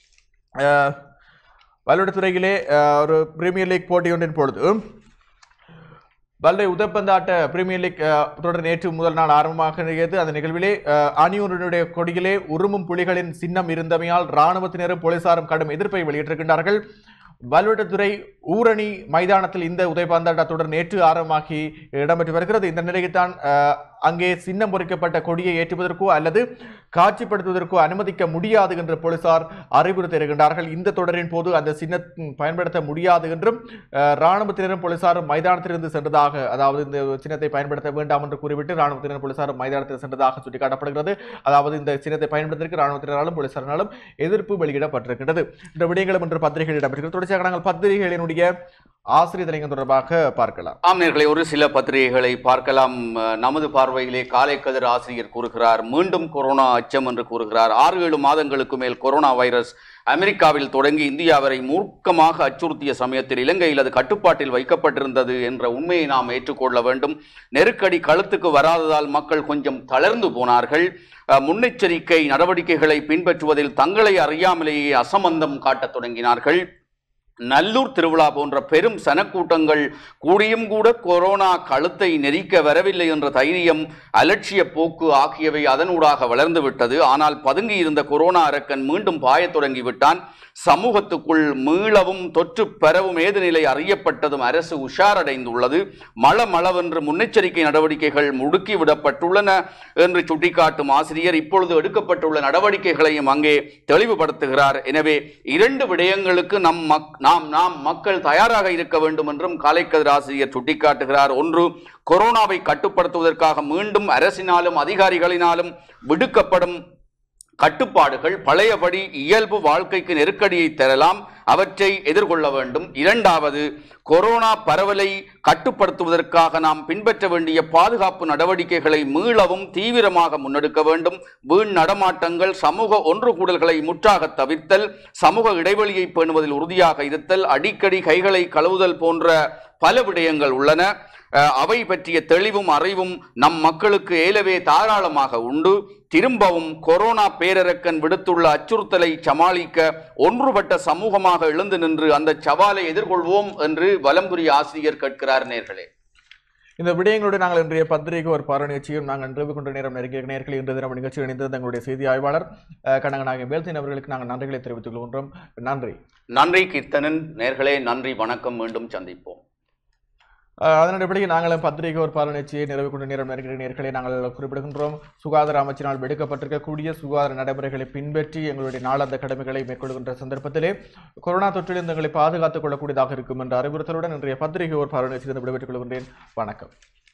அஹ், வல்வெடுத்துறையிலே அஹ், ஒரு பிரீமியர் லீக் போட்டி ஒன்றின் பொழுது வல்லை உதப்பந்தாட்ட பிரீமியர் லீக் அஹ், தொடர் நேற்று முதல் நாள் ஆரம்பமாகியது அந்த நிகழ்விலே அஹ், அணியொன்றினுடைய கொடியிலே உருமும் புலிகளின் சின்னம் இருந்தமையால் இராணுவத்தினரும் போலீசாரும் கடும் எதிர்ப்பை வெளியிட்டிருக்கின்றார்கள் வல்வெட்டத்துறை ஊரணி மைதானத்தில் இந்த உதைப்பந்தாட்ட தொடர் நேற்று ஆரம்பமாகி இடம்பெற்று வருகிறது இந்த நிலையில்தான் அஹ், அங்கே சின்னம் பொறிக்கப்பட்ட கொடியை ஏற்றுவதற்கோ அல்லது காட்சிப்படுத்துவதற்கோ அனுமதிக்க முடியாது என்று போலீசார் அறிவுறுத்தியிருக்கின்றார்கள் இந்த தொடரின் போது அந்த சின்னம் பயன்படுத்த முடியாது என்றும் அஹ், இராணுவத்தினரும் போலீசாரும் மைதானத்திலிருந்து சென்றதாக அதாவது இந்த சின்னத்தை பயன்படுத்த வேண்டாம் என்று கூறிவிட்டு இராணுவத்தினர் போலீசாரும் மைதானத்தில் சென்றதாக சுட்டிக்காட்டப்படுகிறது அதாவது இந்த சின்னத்தை பயன்படுத்திற்கு இராணுவத்தினராலும் போலீசாரினாலும் எதிர்ப்பு வெளியிடப்பட்டிருக்கிறது இந்த விடயங்களும் இன்று பத்திரிகையில் இடம்பெற்றிருக்கிறது தொடர்ச்சியாக நாங்கள் பத்திரிகைகளினுடைய ஆசிரியர் தலைங்கள் தொடர்பாக பார்க்கலாம் ஆம் நேயர்களே ஒரு சில பத்திரிகைகளை பார்க்கலாம் அஹ், நமது பார்வையிலே காலை கதிர் ஆசிரியர் கூறுகிறார் மீண்டும் கொரோனா அச்சம் என்று கூறுகிறார் ஆறு ஏழு மாதங்களுக்கு மேல் கொரோனா வைரஸ் அமெரிக்காவில் தொடங்கி இந்தியா வரை மூர்க்கமாக அச்சுறுத்திய சமயத்தில் இலங்கையில் அது கட்டுப்பாட்டில் வைக்கப்பட்டிருந்தது என்ற உண்மையை நாம் ஏற்றுக்கொள்ள வேண்டும் நெருக்கடி கழுத்துக்கு வராததால் மக்கள் கொஞ்சம் தளர்ந்து போனார்கள் அஹ், முன்னெச்சரிக்கை நடவடிக்கைகளை பின்பற்றுவதில் தங்களை அறியாமலேயே அசம்பந்தம் காட்டத் தொடங்கினார்கள் நல்லூர் திருவிழா போன்ற பெரும் சனக்கூட்டங்கள் கூடியும் கூட கொரோனா கழுத்தை நெரிக்க வரவில்லை என்ற தைரியம் அலட்சிய போக்கு ஆகியவை அதனூடாக வளர்ந்து விட்டது ஆனால் பதுங்கி இருந்த கொரோனா அரக்கன் மீண்டும் பாயத் தொடங்கி விட்டான் சமூகத்துக்குள் மீளவும் தொற்று பெறவும் ஏது நிலை அறியப்பட்டதும் அரசு உஷாரடைந்துள்ளது மள மளவென்று முன்னெச்சரிக்கை நடவடிக்கைகள் முடுக்கிவிடப்பட்டுள்ளன என்று சுட்டிக்காட்டும் ஆசிரியர் இப்பொழுது எடுக்கப்பட்டுள்ள நடவடிக்கைகளையும் அங்கே தெளிவுபடுத்துகிறார் எனவே இரண்டு விடயங்களுக்கு நம் மக் நாம் நாம் மக்கள் தயாராக இருக்க வேண்டும் என்றும் காலைக்கதிர் ஆசிரியர் சுட்டிக்காட்டுகிறார் ஒன்று கொரோனாவை கட்டுப்படுத்துவதற்காக மீண்டும் அரசினாலும் அதிகாரிகளினாலும் விடுக்கப்படும் கட்டுப்பாடுகள் பழையபடி இயல்பு வாழ்க்கைக்கு நெருக்கடியை தரலாம் அவற்றை எதிர்கொள்ள வேண்டும் இரண்டாவது கொரோனா பரவலை கட்டுப்படுத்துவதற்காக நாம் பின்பற்ற வேண்டிய பாதுகாப்பு நடவடிக்கைகளை மீளவும் தீவிரமாக முன்னெடுக்க வேண்டும் வீண் நடமாட்டங்கள் சமூக ஒன்று கூடல்களை முற்றாக தவிர்த்தல் சமூக இடைவெளியை பேணுவதில் உறுதியாக இருத்தல் அடிக்கடி கைகளை கழுவுதல் போன்ற பல விடயங்கள் உள்ளன அஹ், அவை பற்றிய தெளிவும் அறிவும் நம் மக்களுக்கு ஏலவே தாராளமாக உண்டு திரும்பவும் கொரோனா பேரரக்கன் விடுத்துள்ள அச்சுறுத்தலை சமாளிக்க ஒன்றுபட்ட சமூகமாக எழுந்து நின்று அந்த சவாலை எதிர்கொள்வோம் என்று வலம்புரி ஆசிரியர் கேட்கிறார் நேர்களே இந்த விடயங்களோடு நாங்கள் இன்றைய பத்திரிகை ஒரு பார்வை நிகழ்ச்சியும் நாங்கள் நிறைவு கொண்ட நேரம் நெருங்கிய நேர்களை இன்று தினம் நிகழ்ச்சியில் இணைந்தது எங்களுடைய செய்தி ஆய்வாளர் அஹ், கனகநாயகன் வேல்சின் அவர்களுக்கு நாங்கள் நன்றிகளை தெரிவித்துக் கொள்கின்றோம் நன்றி நன்றி கீர்த்தனன் நேர்களே நன்றி வணக்கம் மீண்டும் சந்திப்போம் அஹ், அதன் அடிப்படையில் நாங்களும் பத்திரிகை ஒரு பார்வை நிகழ்ச்சியை நிறைவு கொண்ட நேரம் நெருங்கிய நேர்களை நாங்கள் குறிப்பிடுகின்றோம் சுகாதார அமைச்சினால் விடுக்கப்பட்டிருக்கக்கூடிய சுகாதார நடைமுறைகளை பின்பற்றி எங்களுடைய நாளாந்த கடமைகளை மேற்கொள்கின்ற சந்தர்ப்பத்திலே கொரோனா தொற்றிலிருந்து எங்களை பாதுகாத்துக் கொள்ளக்கூடியதாக இருக்கும் என்ற அறிவுறுத்தலுடன் இன்றைய பத்திரிகை ஒரு பார்வை நிகழ்ச்சியிலிருந்து விடைபெற்றுக் கொள்கின்றேன் வணக்கம்